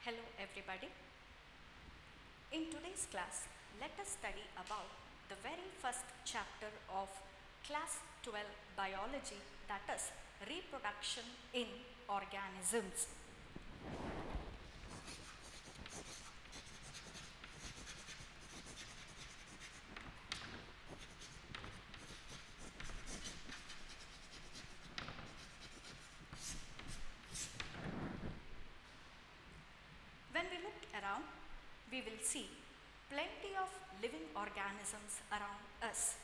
Hello everybody. In today's class, let us study about the very first chapter of class 12 biology that is reproduction in organisms. When we look around, we will see plenty of living organisms around us.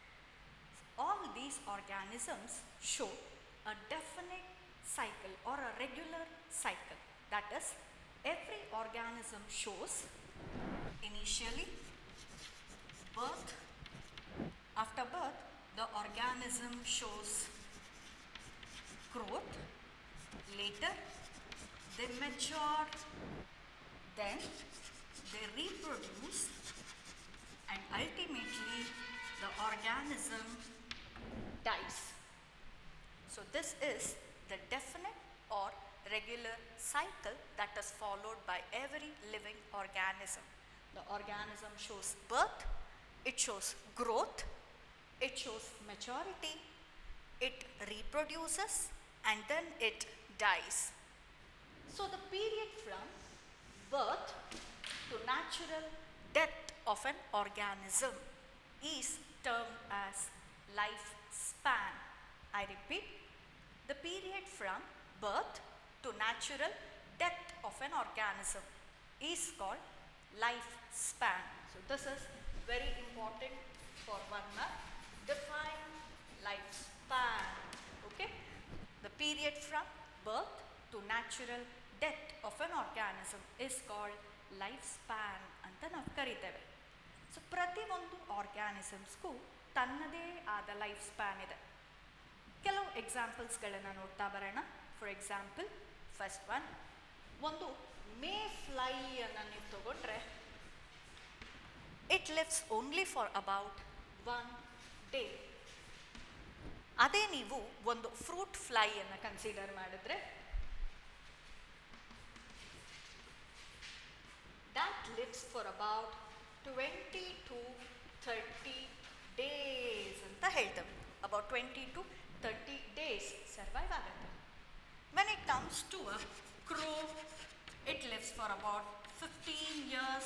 All these organisms show a definite cycle or a regular cycle. That is, every organism shows initially birth. After birth, the organism shows growth. Later, they mature then they reproduce and ultimately the organism dies. So this is the definite or regular cycle that is followed by every living organism. The organism shows birth, it shows growth, it shows maturity, it reproduces and then it dies. So the period from birth to natural death of an organism is termed as lifespan. I repeat, the period from birth to natural death of an organism is called lifespan. So this is very important for one mark. Define lifespan. Okay? The period from birth to natural death of an organism is called life span ಅಂತ ನಾವು ಕರಿತೇವೆ so ಪ್ರತಿಯೊಂದು ಆರ್ಗ್ಯಾನಿಸಮ್ಸ್ಗೂ ತನ್ನದೇ ಆದ life span ಇದೆ ಕೆಲವು ಎಕ್ಸಾಂಪಲ್ಸ್ಗಳನ್ನು ನೋಡ್ತಾ ಬರೋಣ ಫಾರ್ ಎಕ್ಸಾಂಪಲ್ ಫಸ್ಟ್ ಒನ್ ಒಂದು ಮೇ ಫ್ಲೈಯನ್ನು ನೀವು ತಗೊಂಡ್ರೆ it lives only for about one day ಅದೇ ನೀವು ಒಂದು ಫ್ರೂಟ್ ಫ್ಲೈಯನ್ನು ಕನ್ಸಿಡರ್ ಮಾಡಿದ್ರೆ that lives for about 20 to 30 days ಅಂತ ಹೇಳ್ತೇವೆ about 20 to 30 days ಸರ್ವೈವ್ ಆಗುತ್ತೆ when it comes to a crow it lives for about 15 years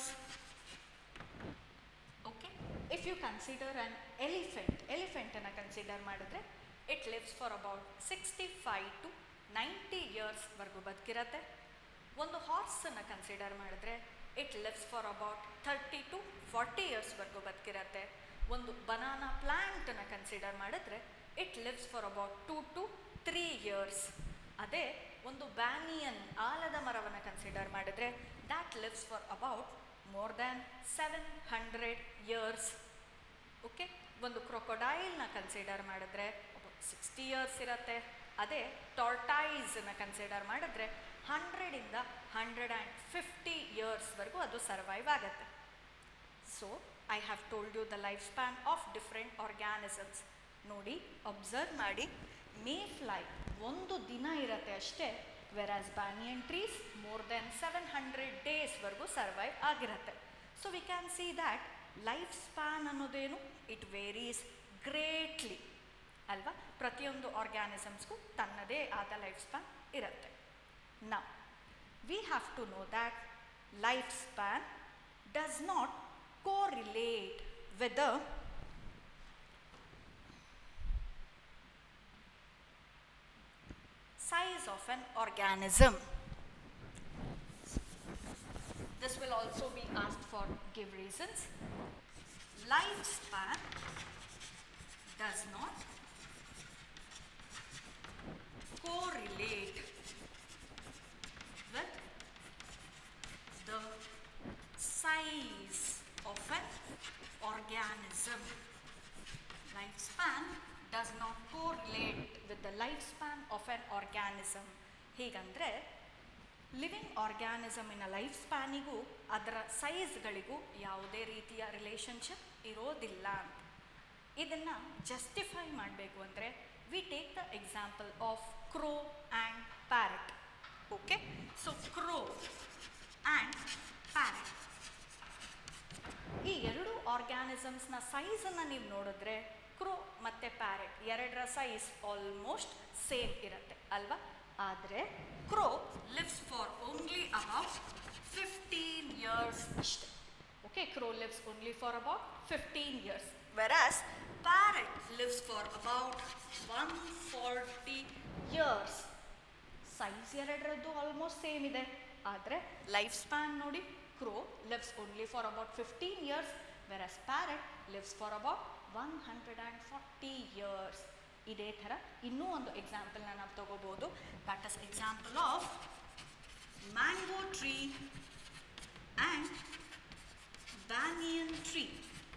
okay if you consider an elephant elephant ಅನ್ನ consider ಮಾಡಿದ್ರೆ it lives for about 65 to 90 years ವರೆಗೂ ಬದುಕಿರತ್ತೆ ಒಂದು ಹಾರ್ಸನ್ನು consider ಮಾಡಿದ್ರೆ it lives for about thirty to forty ಇಯರ್ಸ್ವರೆಗೂ ಬದುಕಿರತ್ತೆ ಒಂದು ಬನಾನಾ ಪ್ಲ್ಯಾಂಟನ್ನು ಕನ್ಸಿಡರ್ ಮಾಡಿದ್ರೆ it lives for about two to three years ಅದೇ ಒಂದು ಬ್ಯಾನಿಯನ್ ಆಲದ ಮರವನ್ನು ಕನ್ಸಿಡರ್ ಮಾಡಿದ್ರೆ that lives for about more than seven hundred years okay ಒಂದು ಕ್ರೊಕೊಡೈಲ್ನ ಕನ್ಸಿಡರ್ ಮಾಡಿದ್ರೆ ಸಿಕ್ಸ್ಟಿ ಇಯರ್ಸ್ ಇರತ್ತೆ ಅದೇ ಟಾರ್ಟೈಸನ್ನು ಕನ್ಸಿಡರ್ ಮಾಡಿದ್ರೆ ಹಂಡ್ರೆಡಿಂದ ಹಂಡ್ರೆಡ್ ಆ್ಯಂಡ್ ಫಿಫ್ಟಿ ಇಯರ್ಸ್ವರೆಗೂ ಅದು ಸರ್ವೈವ್ ಆಗುತ್ತೆ so I have told you the life span of different organisms ನೋಡಿ ಅಬ್ಸರ್ವ್ ಮಾಡಿ ಮೇ ಫ್ಲೈ ಒಂದು ದಿನ ಇರತ್ತೆ ಅಷ್ಟೇ versus banyan trees more than seven hundred ಡೇಸ್ವರೆಗೂ ಸರ್ವೈವ್ ಆಗಿರುತ್ತೆ so we can see that life span ಅನ್ನೋದೇನು ಇಟ್ ವೇರೀಸ್ ಗ್ರೇಟ್ಲಿ ಅಲ್ವಾ ಪ್ರತಿಯೊಂದು ಆರ್ಗ್ಯಾನಿಸಮ್ಸ್ಗೂ ತನ್ನದೇ ಆದ ಲೈಫ್ ಸ್ಪ್ಯಾನ್ ಇರುತ್ತೆ Now, we have to know that lifespan does not correlate with the size of an organism. This will also be asked for give reasons. Lifespan does not correlate with the size of an organism. Lifespan does not correlate with the lifespan of an organism. ಹೀಗಂದರೆ living ಆರ್ಗ್ಯಾನಿಸಮಿನ life ಸ್ಪ್ಯಾನಿಗೂ ಅದರ ಸೈಜ್ಗಳಿಗೂ ಯಾವುದೇ ರೀತಿಯ relationship ಇರೋದಿಲ್ಲ ಅಂತ ಇದನ್ನು ಜಸ್ಟಿಫೈ ಮಾಡಬೇಕು ಅಂದರೆ we take the example of crow and parrot Okay, so crow. ಆರ್ಗ್ಯಾನಿಸಮ್ಸ್ನ ಸೈಜನ್ನು ನೀವು ನೋಡಿದ್ರೆ ಕ್ರೋ ಮತ್ತು ಪ್ಯಾರೆಟ್ ಎರಡರ ಸೈಜ್ ಆಲ್ಮೋಸ್ಟ್ ಸೇಮ್ ಇರುತ್ತೆ ಅಲ್ವಾ ಆದರೆ crow lives for only about fifteen years ಅಷ್ಟೆ okay crow lives only for about fifteen years versus parrot lives for about one forty years size ಎರಡರದ್ದು ಆಲ್ಮೋಸ್ಟ್ ಸೇಮ್ ಇದೆ ಆದರೆ ಲೈಫ್ ಸ್ಪ್ಯಾನ್ ನೋಡಿ crow lives only for about fifteen years versus parrot lives for about one hundred and forty years ಇದೇ ಥರ ಇನ್ನೂ ಒಂದು ಎಕ್ಸಾಂಪಲ್ನ ನಾವು ತಗೋಬೋದು that is example of mango tree and banyan tree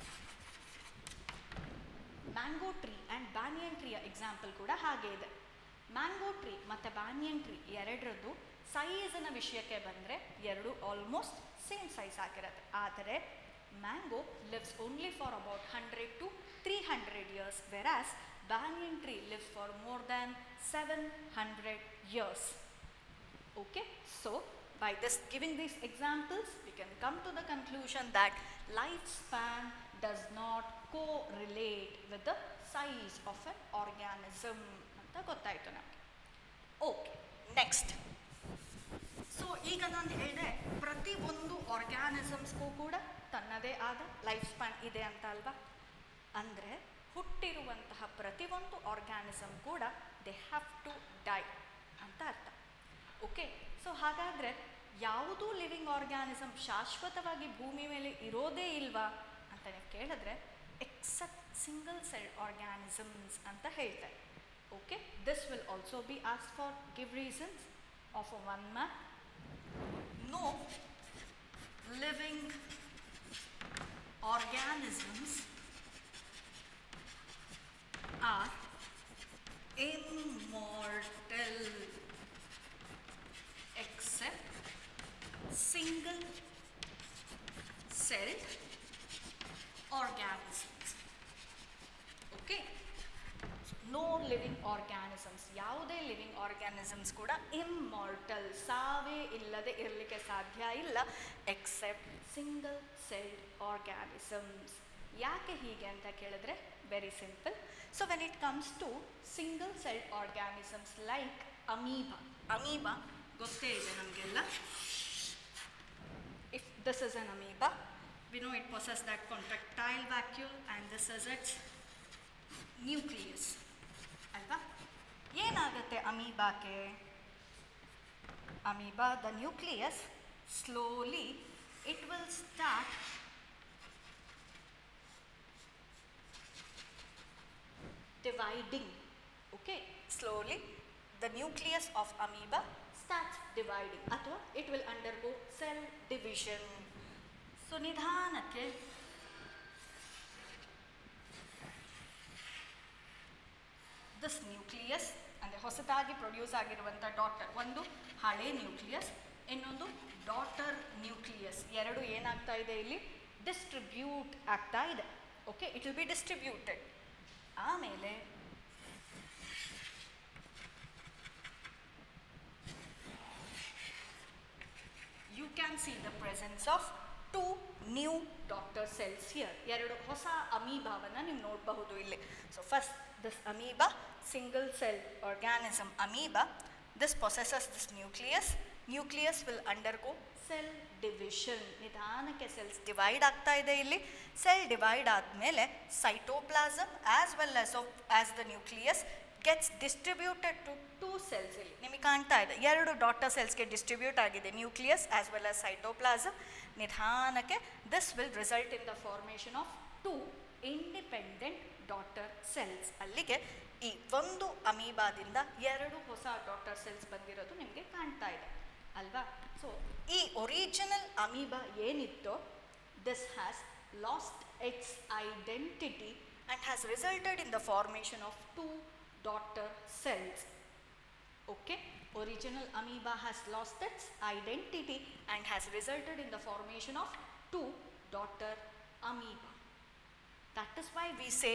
mango tree and banyan ಟ್ರೀಯ example ಕೂಡ ಹಾಗೆ ಇದೆ ಮ್ಯಾಂಗೋ ಟ್ರೀ ಮತ್ತು ಬ್ಯಾನಿಯನ್ ಟ್ರೀ ಎರಡರದ್ದು ಸೈಜಿನ ವಿಷಯಕ್ಕೆ ಬಂದರೆ ಎರಡು ಆಲ್ಮೋಸ್ಟ್ ಸೇಮ್ ಸೈಜ್ ಆಗಿರುತ್ತೆ ಆದರೆ mango lives only for about hundred to three hundred years versus banyan tree lives for more than seven hundred years Okay, so by this giving these examples, we can come to the conclusion that lifespan does not correlate with the size of an organism. ಅಂತ ಗೊತ್ತಾಯ್ತು ನಮಗೆ okay next so ಈಗ ನಾನು ಹೇಳಿದೆ ಪ್ರತಿ ಒಂದು ಆರ್ಗ್ಯಾನಿಸಮ್ಸ್ಗೂ ಕೂಡ ತನ್ನದೇ ಆದ ಲೈಫ್ ಸ್ಪ್ಯಾನ್ ಇದೆ ಅಂತ ಅಲ್ವಾ ಅಂದರೆ ಹುಟ್ಟಿರುವಂತಹ ಪ್ರತಿಯೊಂದು ಆರ್ಗ್ಯಾನಿಸಮ್ ಕೂಡ ದೇ ಹ್ಯಾವ್ ಟು ಡೈ ಅಂತ ಅರ್ಥ ಓಕೆ ಸೊ ಹಾಗಾದರೆ ಯಾವುದೂ ಲಿವಿಂಗ್ ಆರ್ಗ್ಯಾನಿಸಮ್ ಶಾಶ್ವತವಾಗಿ ಭೂಮಿ ಮೇಲೆ ಇರೋದೇ ಇಲ್ವಾ ಅಂತ ನೀವು ಕೇಳಿದ್ರೆ ಎಕ್ಸೆಪ್ಟ್ ಸಿಂಗಲ್ ಸೆಲ್ ಆರ್ಗ್ಯಾನಿಸಮ್ಸ್ ಅಂತ ಹೇಳ್ತಾರೆ okay this will also be as for give reasons of a one man no living organisms are immortal except single celled organisms. Okay? No living organisms ಯಾವುದೇ ಲಿವಿಂಗ್ ಆರ್ಗ್ಯಾನಿಸಮ್ಸ್ ಕೂಡ immortal ಸಾವೇ ಇಲ್ಲದೆ ಇರಲಿಕ್ಕೆ ಸಾಧ್ಯ ಇಲ್ಲ accept single celled organisms ಯಾಕೆ ಹೀಗೆ ಅಂತ ಕೇಳಿದ್ರೆ very simple so when it comes to single celled organisms like amoeba amoeba ಗೊತ್ತೇ ಇದೆ ನಮಗೆಲ್ಲ if this is an amoeba, we know it possesses that contractile vacuole and this is its nucleus. ಅಲ್ವಾ ಏನಾಗುತ್ತೆ ಅಮೀಬಾಕ್ಕೆ amoeba the nucleus slowly it will start dividing okay slowly the nucleus of amoeba starts dividing ಅಥವಾ it will undergo cell division so ನಿಧಾನಕ್ಕೆ this nucleus ಅಂದರೆ ಹೊಸದಾಗಿ produce ಆಗಿರುವಂಥ daughter ಒಂದು ಹಳೆ ನ್ಯೂಕ್ಲಿಯಸ್ ಇನ್ನೊಂದು ಡಾಟರ್ ನ್ಯೂಕ್ಲಿಯಸ್ ಎರಡು ಏನಾಗ್ತಾ ಇದೆ ಇಲ್ಲಿ ಡಿಸ್ಟ್ರಿಬ್ಯೂಟ್ ಆಗ್ತಾ ಇದೆ okay it will be distributed ಆಮೇಲೆ you can see the presence of two new daughter cells here ಎರಡು ಹೊಸ ಅಮೀಬಾವನ್ನು ನೀವು ನೋಡಬಹುದು ಇಲ್ಲಿ so first this amoeba single cell organism amoeba this possesses this nucleus nucleus will undergo cell division ನಿಧಾನಕ್ಕೆ cells divide ಆಗ್ತಾ ಇದೆ ಇಲ್ಲಿ ಸೆಲ್ ಡಿವೈಡ್ ಆದಮೇಲೆ cytoplasm as well as of as the nucleus gets distributed to two cells ಇಲ್ಲಿ ನಿಮಗೆ ಕಾಣ್ತಾ ಇದೆ ಎರಡು ಡಾಟರ್ ಸೆಲ್ಸ್ಗೆ ಡಿಸ್ಟ್ರಿಬ್ಯೂಟ್ ಆಗಿದೆ nucleus as well as cytoplasm ನಿಧಾನಕ್ಕೆ this will result in the formation of two independent daughter cells ಅಲ್ಲಿಗೆ ಈ ಒಂದು ಅಮೀಬಾದಿಂದ ಎರಡು ಹೊಸ ಡಾಟರ್ ಸೆಲ್ಸ್ ಬಂದಿರೋದು ನಿಮಗೆ ಕಾಣ್ತಾ ಇದೆ ಅಲ್ವಾ ಸೊ ಈ ಒರಿಜಿನಲ್ ಅಮೀಬಾ ಏನಿತ್ತೋ this has lost its identity and has resulted in the formation of two daughter cells. Okay, original amoeba has lost its identity and has resulted in the formation of two daughter amoeba. That is why we say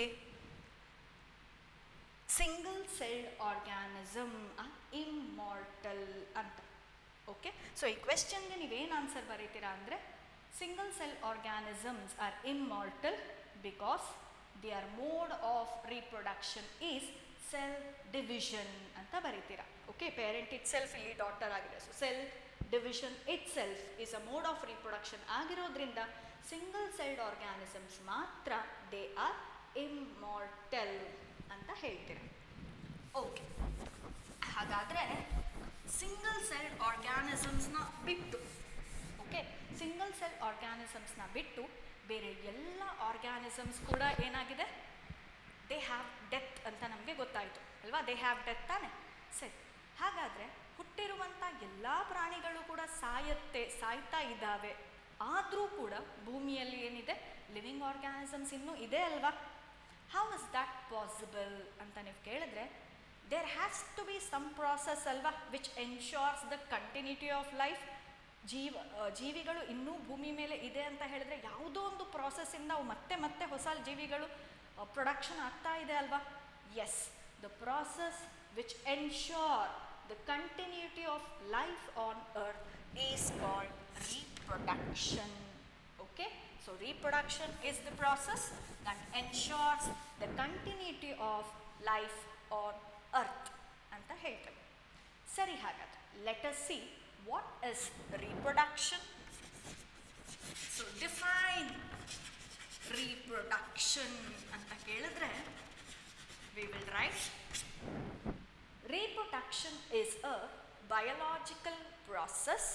single celled organism are immortal ಅಂತ okay so ಈ ಕ್ವೆಶನ್ಗೆ ನೀವೇನು answer ಬರೀತೀರಾ ಅಂದರೆ single cell organisms are immortal because their mode of reproduction is cell division ಅಂತ ಬರೀತೀರಾ okay parent itself ಇಲ್ಲಿ daughter ಆಗಿದೆ so cell division itself is a mode of reproduction ಆಗಿರೋದ್ರಿಂದ ಸಿಂಗಲ್ ಸೆಲ್ಡ್ ಆರ್ಗ್ಯಾನಿಸಮ್ಸ್ ಮಾತ್ರ they are immortal ಅಂತ ಹೇಳ್ತೀರಾ okay ಹಾಗಾದರೆ single celled ಆರ್ಗ್ಯಾನಿಸಮ್ಸ್ನ ಬಿಟ್ಟು ಓಕೆ ಸಿಂಗಲ್ ಸೆಲ್ ಆರ್ಗ್ಯಾನಿಸಮ್ಸ್ನ ಬಿಟ್ಟು ಬೇರೆ ಎಲ್ಲ ಆರ್ಗ್ಯಾನಿಸಮ್ಸ್ ಕೂಡ ಏನಾಗಿದೆ ದೇ ಹ್ಯಾವ್ ಡೆತ್ ಅಂತ ನಮಗೆ ಗೊತ್ತಾಯಿತು ಅಲ್ವಾ ದೇ ಹ್ಯಾವ್ ಡೆತ್ ತಾನೆ ಸರಿ ಹಾಗಾದರೆ ಹುಟ್ಟಿರುವಂಥ ಎಲ್ಲ ಪ್ರಾಣಿಗಳು ಕೂಡ ಸಾಯತ್ತೆ ಸಾಯ್ತಾ ಇದ್ದಾವೆ ಆದರೂ ಕೂಡ ಭೂಮಿಯಲ್ಲಿ ಏನಿದೆ ಲಿವಿಂಗ್ ಆರ್ಗ್ಯಾನಿಸಮ್ಸ್ ಇನ್ನೂ ಇದೆ ಅಲ್ವಾ ಹೌ ಇಸ್ ದ್ಯಾಟ್ ಪಾಸಿಬಲ್ ಅಂತ ನೀವು ಕೇಳಿದ್ರೆ there has to be some process ಅಲ್ವಾ which ensures the continuity of life ಜೀವ ಆ, ಜೀವಿಗಳು ಇನ್ನೂ ಭೂಮಿ ಮೇಲೆ ಇದೆ ಅಂತ ಹೇಳಿದ್ರೆ ಯಾವುದೋ ಒಂದು ಪ್ರಾಸೆಸ್ಸಿಂದ ಅವು ಮತ್ತೆ ಮತ್ತೆ ಹೊಸ ಜೀವಿಗಳು ಪ್ರೊಡಕ್ಷನ್ ಆಗ್ತಾ ಇದೆ ಅಲ್ವಾ yes the process which ensure the continuity of life on earth is called reproduction okay so reproduction is the process that ensures the continuity of life on earth ಅಂತ ಹೇಳ್ತೇವೆ ಸರಿ ಹಾಗಾದ್ರೆ let us see what is reproduction so define reproduction ಅಂತ ಕೇಳಿದ್ರೆ we will write reproduction is a biological process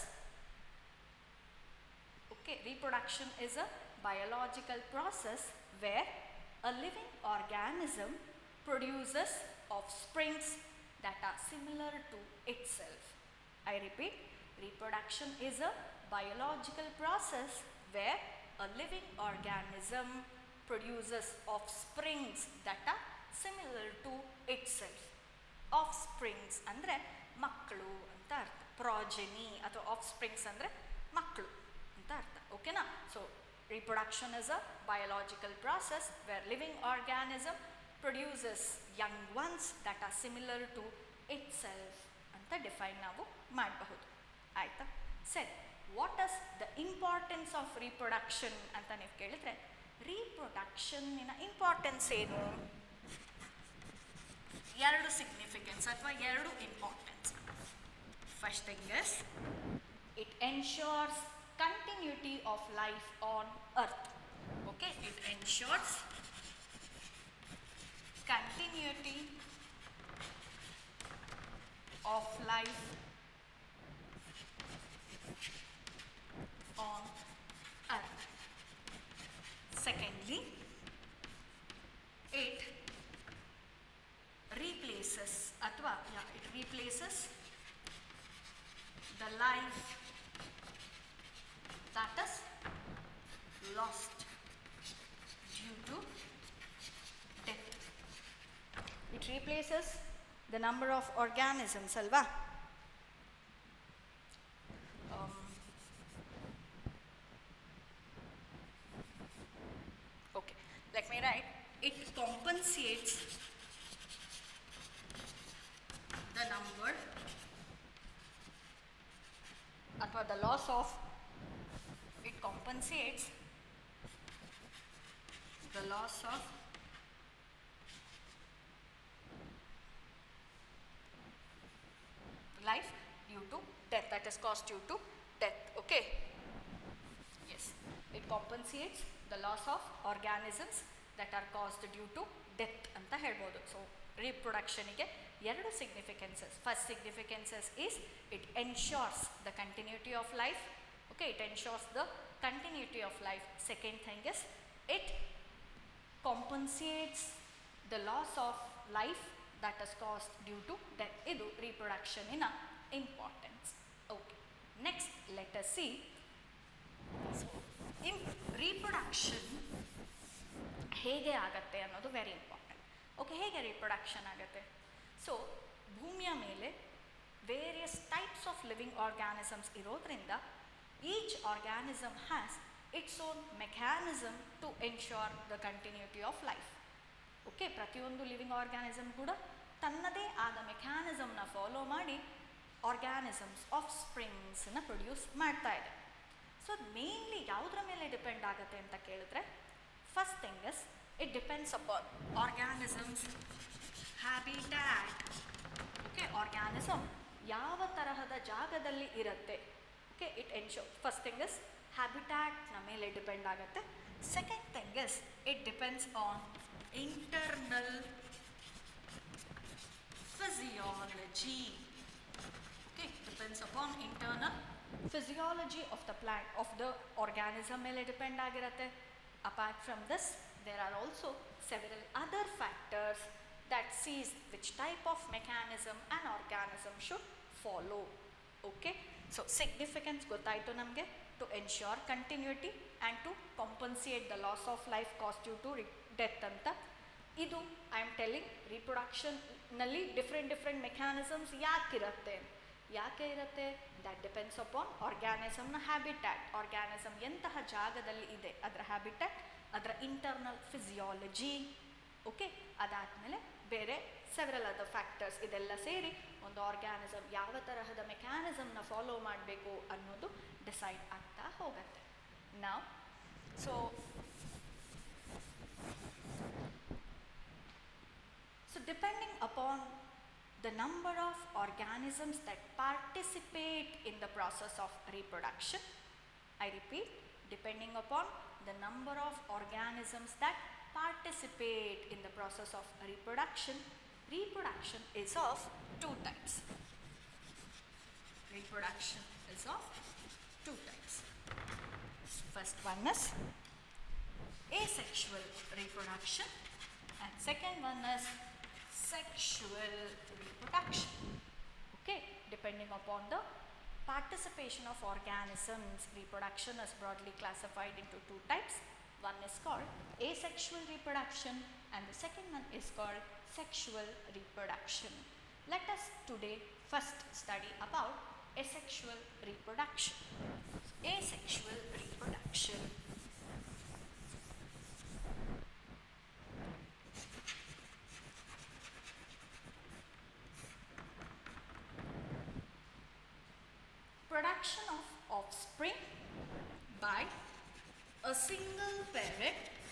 Okay, reproduction is a biological process where a living organism produces offsprings that are similar to itself. I repeat, reproduction is a biological process where a living organism produces offsprings that are similar to itself. Offsprings ಅಂದರೆ ಮಕ್ಕಳು ಅಂತ ಅರ್ಥ ಪ್ರಾಜೆನಿ ಅಥವಾ ಆಫ್ಸ್ಪ್ರಿಂಗ್ಸ್ ಅಂದರೆ ಮಕ್ಕಳು ಅಂತ ಅರ್ಥ ಓಕೆನಾ so reproduction is a biological process where living organism produces young ones that are similar to itself ಅಂತ ಡಿಫೈನ್ ನಾವು ಮಾಡಬಹುದು ಆಯಿತಾ ಸರಿ what is the importance of reproduction ಅಂತ ನೀವು ಕೇಳಿದ್ರೆ ರೀಪ್ರೊಡಕ್ಷನ್ನಿನ ಇಂಪಾರ್ಟೆನ್ಸ್ ಏನು ಎರಡು ಸಿಗ್ನಿಫಿಕೆನ್ಸ್ ಅಥವಾ ಎರಡು importance first thing is it ensures continuity of life on earth okay it ensures continuity of life on earth secondly it replaces ಅಥವಾ yeah, it replaces the life that is lost due to death. It replaces the number of organisms, alva. Um, okay, let me write. It compensates the number ಅಥವಾ the loss of it compensates the loss of life due to death that is caused due to death okay yes it compensates the loss of organisms that are caused due to death ಅಂತ ಹೇಳ್ಬೋದು so ರೀಪ್ರೊಡಕ್ಷನಿಗೆ ಎರಡು significances first significances is it ensures the continuity of life okay it ensures the continuity of life second thing is it compensates the loss of life that is caused due to death ಇದು reproduction in a importance okay next let us see in reproduction ಹೇಗೆ ಆಗತ್ತೆ ಅನ್ನೋದು very important okay ಹೇಗೆ reproduction ಆಗುತ್ತೆ so ಭೂಮಿಯ ಮೇಲೆ various types of living organisms ಇರೋದ್ರಿಂದ each organism has its own mechanism to ensure the continuity of life okay ಪ್ರತಿಯೊಂದು living organism ಕೂಡ ತನ್ನದೇ ಆದ ಮೆಕ್ಯಾನಿಸಮ್ನ ಫಾಲೋ ಮಾಡಿ ಆರ್ಗ್ಯಾನಿಸಮ್ಸ್ ಆಫ್ ಸ್ಪ್ರಿಂಗ್ಸನ್ನು ಪ್ರೊಡ್ಯೂಸ್ ಮಾಡ್ತಾ ಇದೆ ಸೊ ಅದು ಮೇನ್ಲಿ ಯಾವುದ್ರ ಮೇಲೆ ಡಿಪೆಂಡ್ ಆಗುತ್ತೆ ಅಂತ ಕೇಳಿದ್ರೆ First thing is, it depends upon organisms, habitat. Okay organism ಯಾವ ತರಹದ ಜಾಗದಲ್ಲಿ ಇರುತ್ತೆ okay it ensure first thing is ಹ್ಯಾಬಿಟ್ಯಾಟ್ನ ಮೇಲೆ ಡಿಪೆಂಡ್ ಆಗುತ್ತೆ second thing is it depends on internal physiology okay depends upon internal physiology of the plant of the organism ಮೇಲೆ depend ಆಗಿರುತ್ತೆ apart from this there are also several other factors that sees which type of mechanism an organism should follow. Okay, so significance ಗೊತ್ತಾಯಿತು ನಮಗೆ to ensure continuity and to compensate the loss of life caused due to death ಅಂತ ಇದು I am telling ರಿಪ್ರೊಡಕ್ಷನ್ನಲ್ಲಿ different different mechanisms ಯಾಕಿರುತ್ತೆ ಯಾಕೆ ಇರುತ್ತೆ that depends upon ಆರ್ಗ್ಯಾನಿಸಮ್ನ habitat organism ಎಂತಹ ಜಾಗದಲ್ಲಿ ಇದೆ ಅದರ ಹ್ಯಾಬಿಟ್ಯಾಟ್ ಅದರ ಇಂಟರ್ನಲ್ ಫಿಸಿಯಾಲಜಿ ಓಕೆ ಅದಾದಮೇಲೆ ಬೇರೆ ಸೆವೆರಲ್ ಅದರ್ ಫ್ಯಾಕ್ಟರ್ಸ್ ಇದೆಲ್ಲ ಸೇರಿ ಒಂದು ಆರ್ಗ್ಯಾನಿಸಮ್ ಯಾವ ತರಹದ ಮೆಕ್ಯಾನಿಸಮ್ನ ಫಾಲೋ ಮಾಡಬೇಕು ಅನ್ನೋದು ಡಿಸೈಡ್ ಆಗ್ತಾ ಹೋಗುತ್ತೆ ನಾವು so so depending upon the number of organisms that participate in the process of reproduction. I repeat, depending upon the number of organisms that participate in the process of reproduction, reproduction is of two types. Reproduction is of two types. First one is asexual reproduction and second one is sexual reproduction. Okay, depending upon the participation of organisms, reproduction is broadly classified into two types. One is called asexual reproduction and the second one is called sexual reproduction. Let us today first study about asexual reproduction. Asexual reproduction. Production of offspring by a single parent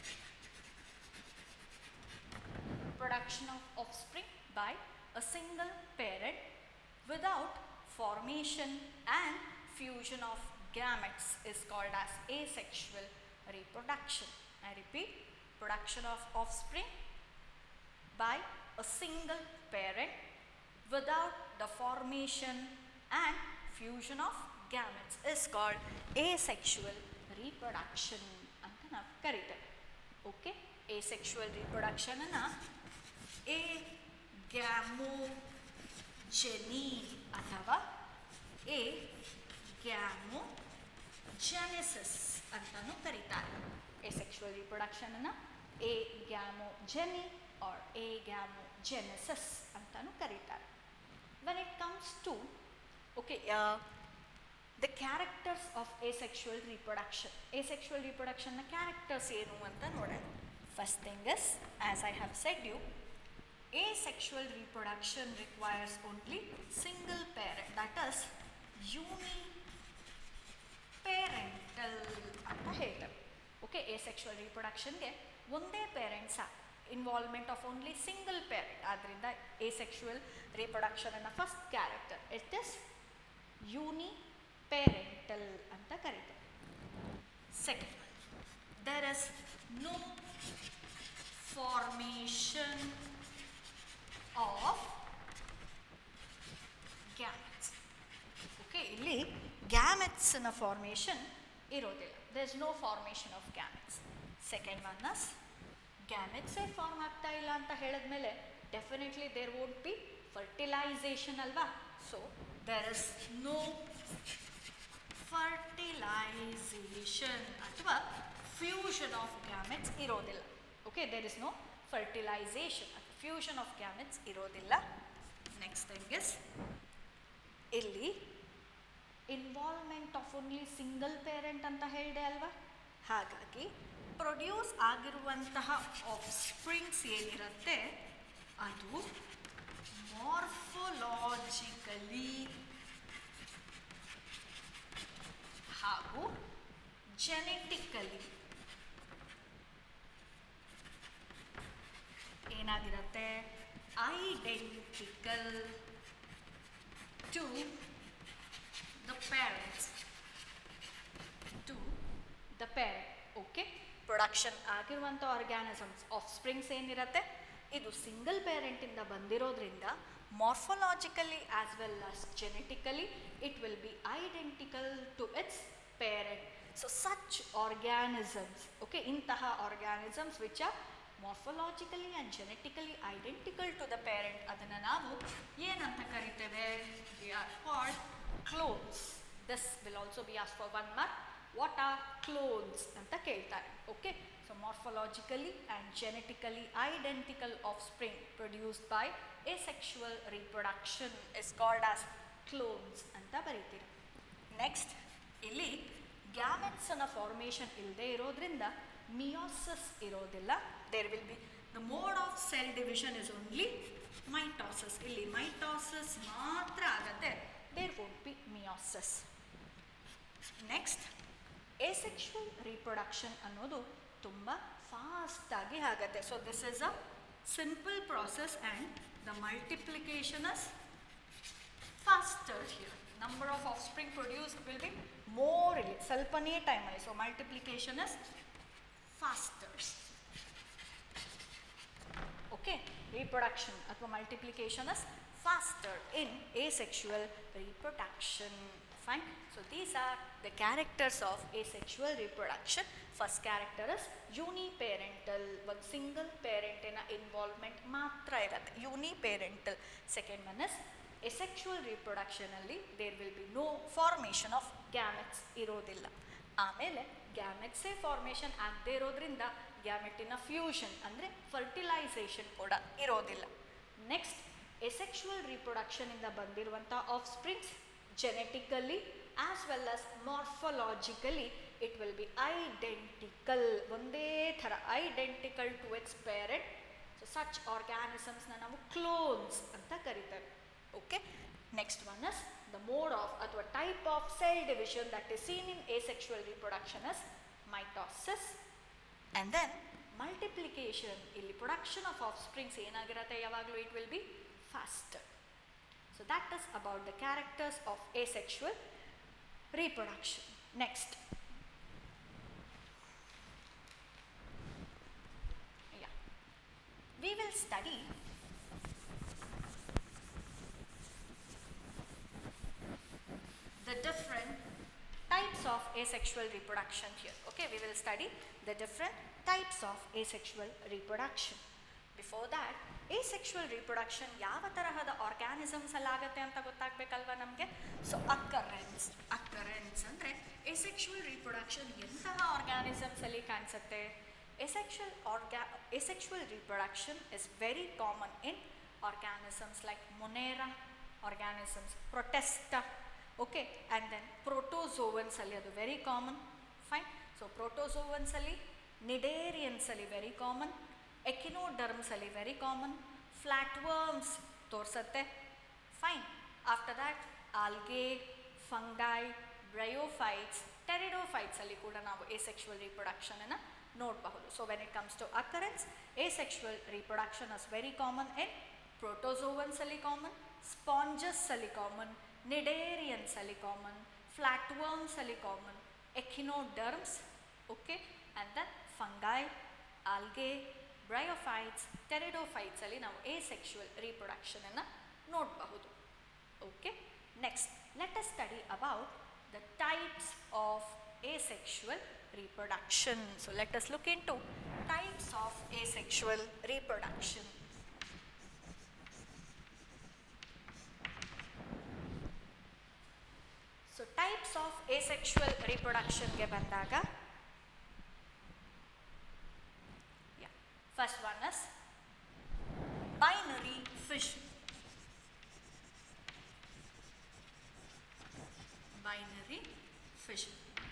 production of offspring by a single parent without formation and fusion of gametes is called as asexual reproduction. I repeat, production of offspring by a single parent without the formation and fusion of gametes is called asexual reproduction ಅಂತ ನಾವು ಕರಿತೇವೆ okay asexual reproduction ಅನ್ನ agamogeny ಅಥವಾ agamogenesis ಅಂತಾನು ಕರೀತಾರೆ asexual reproduction ಅನ್ನ agamogeny or agamogenesis ಅಂತಾನು ಕರೀತಾರೆ when it comes to okay uh, the characters of asexual reproduction asexual reproduction ನ characters ಏನು ಅಂತ ನೋಡೋಣ first thing is as i have said you asexual reproduction requires only single parent that is uni parental ಅಂತ ಹೇಳ್ತೇವೆ okay asexual reproductionಗೆ ಒಂದೇ parent ಸಾಕು involvement of only single parent ಆದ್ದರಿಂದ asexual reproduction ಅನ್ನ first character it is uniparental ಅಂತ ಕರೀತಾರೆ second there is no formation of gametes okay ಇಲ್ಲಿ ಗ್ಯಾಮೆಟ್ಸ್ನ ಫಾರ್ಮೇಷನ್ ಇರೋದಿಲ್ಲ there is no formation of gametes second one as ಗ್ಯಾಮೆಟ್ಸೇ form ಆಗ್ತಾ ಇಲ್ಲ ಅಂತ ಹೇಳಿದ್ಮೇಲೆ definitely there won't be fertilisation ಅಲ್ವಾ so there is no fertilisation ಅಥವಾ ಫ್ಯೂಷನ್ ಆಫ್ ಗ್ಯಾಮೆಟ್ಸ್ ಇರೋದಿಲ್ಲ okay there is no fertilisation fusion of gametes ಇರೋದಿಲ್ಲ next thing is ಇಲ್ಲಿ involvement of only single parent ಅಂತ ಹೇಳಿದೆ ಅಲ್ವಾ ಹಾಗಾಗಿ ಪ್ರೊಡ್ಯೂಸ್ ಆಗಿರುವಂತಹ ಆಫ್ ಸ್ಪ್ರಿಂಗ್ಸ್ ಏನಿರುತ್ತೆ ಅದು ಮಾರ್ಫೊಲಾಜಿಕಲಿ ಹಾಗೂ ಜೆನೆಟಿಕಲಿ ಏನಾಗಿರುತ್ತೆ identical to the parents to the parent okay production ಆಗಿರುವಂಥ ಆರ್ಗ್ಯಾನಿಸಮ್ಸ್ ಆಫ್ ಸ್ಪ್ರಿಂಗ್ಸ್ ಏನಿರುತ್ತೆ ಇದು ಸಿಂಗಲ್ ಪೇರೆಂಟಿಂದ ಬಂದಿರೋದ್ರಿಂದ morphologically as well as genetically it will be identical to its parent so such organisms okay ಇಂತಹ organisms which are morphologically and genetically identical to the parent ಅದನ್ನು ನಾವು ಏನಂತ ಕರಿತೇವೆ we are called clones this will also be as for one mark what are clones ಅಂತ ಕೇಳ್ತಾರೆ okay so morphologically and genetically identical offspring produced by asexual reproduction is called as clones ಅಂತ ಬರೀತೀರಿ next ಇಲ್ಲಿ ಗ್ಯಾಮೆಟ್ಸನ formation ಇಲ್ಲದೆ ಇರೋದ್ರಿಂದ meiosis ಇರೋದಿಲ್ಲ there will be the mode of cell division is only mitosis ಇಲ್ಲಿ mitosis ಮಾತ್ರ ಆಗತ್ತೆ there won't be meiosis next asexual reproduction ಅನ್ನೋದು ತುಂಬ ಫಾಸ್ಟಾಗಿ ಆಗುತ್ತೆ so this is a simple process and the multiplication is faster here. Number of offspring produced will be more ಇಲ್ಲಿ ಸ್ವಲ್ಪನೇ ಟೈಮಲ್ಲಿ so multiplication is faster okay reproduction ಅಥವಾ multiplication is faster in asexual reproduction. Fine. So these are the characters of asexual reproduction. First character is uniparental. ಒಂದು single ಪೇರೆಂಟಿನ involvement ಮಾತ್ರ ಇರುತ್ತೆ uniparental second one is asexual ರಿಪ್ರೊಡಕ್ಷನಲ್ಲಿ there will be no formation of gametes ಇರೋದಿಲ್ಲ ಆಮೇಲೆ ಗ್ಯಾಮೆಟ್ಸೇ formation ಆಗದೆ ಇರೋದ್ರಿಂದ ಗ್ಯಾಮೆಟಿನ fusion ಅಂದರೆ ಫರ್ಟಿಲೈಸೇಷನ್ ಕೂಡ ಇರೋದಿಲ್ಲ ನೆಕ್ಸ್ಟ್ ಎಸೆಕ್ಷುವಲ್ ರಿಪ್ರೊಡಕ್ಷನಿಂದ ಬಂದಿರುವಂಥ offsprings genetically as well as morphologically it will be identical ಒಂದೇ ಥರ identical to its parent so such ಆರ್ಗ್ಯಾನಿಸಮ್ಸ್ನ ನಾವು ಕ್ಲೋನ್ಸ್ ಅಂತ ಕರಿತೇವೆ okay next one is the mode of ಅಥವಾ type of cell division that is seen in asexual reproduction is mitosis and then multiplication ಇಲ್ಲಿ production of offsprings ಏನಾಗಿರುತ್ತೆ ಯಾವಾಗಲೂ it will be faster so that is about the characters of asexual reproduction next yeah we will study the different types of asexual reproduction here. Okay, we will study the different types of asexual reproduction. Before that, asexual reproduction ಯಾವ ತರಹದ organisms ಅಲ್ಲಿ ಆಗತ್ತೆ ಅಂತ ಗೊತ್ತಾಗ್ಬೇಕಲ್ವಾ ನಮಗೆ so ಅಕ್ಕರೆನ್ಸ್ ಅಕ್ಕರೆನ್ಸ್ ಅಂದರೆ asexual reproduction ಎಂತಹ organisms ಅಲ್ಲಿ ಕಾಣಿಸುತ್ತೆ ಎಸೆಕ್ಷುವಲ್ ಆರ್ಗ್ಯಾ asexual reproduction is very common in organisms like Monera organisms Protista okay and then ಪ್ರೋಟೋಝೋವನ್ಸಲ್ಲಿ ಅದು ವೆರಿ ಕಾಮನ್ ಫೈನ್ ಸೊ ಪ್ರೋಟೋಝೋವನ್ಸಲ್ಲಿ ನಿಡೇರಿಯನ್ಸಲ್ಲಿ ವೆರಿ ಕಾಮನ್ ಎಕಿನೋಡರ್ಮ್ಸಲ್ಲಿ ವೆರಿ ಕಾಮನ್ ಫ್ಲ್ಯಾಟ್ ವರ್ಮ್ಸ್ ತೋರಿಸತ್ತೆ fine after that algae fungi bryophytes ಟೆರಿಡೋಫೈಟ್ಸಲ್ಲಿ ಕೂಡ ನಾವು ಎಸೆಕ್ಷುವಲ್ ರಿಪ್ರೊಡಕ್ಷನನ್ನು ನೋಡಬಹುದು so when it comes to occurrence asexual reproduction is very common in ಪ್ರೋಟೋಝೋವನ್ಸಲ್ಲಿ ಕಾಮನ್ ಸ್ಪಾಂಜಸ್ಸಲ್ಲಿ ಕಾಮನ್ ನಿಡೇರಿಯನ್ಸಲ್ಲಿ ಕಾಮನ್ ಫ್ಲ್ಯಾಟ್ ವರ್ಮ್ಸಲ್ಲಿ common ಎಕಿನೋಡರ್ಮ್ಸ್ okay and then fungi algae bryophytes ಟೆರಿಡೋಫೈಟ್ಸಲ್ಲಿ ನಾವು ಎ ಸೆಕ್ಷುವಲ್ ರೀಪ್ರೊಡಕ್ಷನನ್ನು ನೋಡಬಹುದು okay next let us study about the types of asexual reproduction. So let us look into types of asexual reproduction. So types of asexual reproduction ಗೆ ಬಂದಾಗ yeah, first one is binary fission. Binary fission.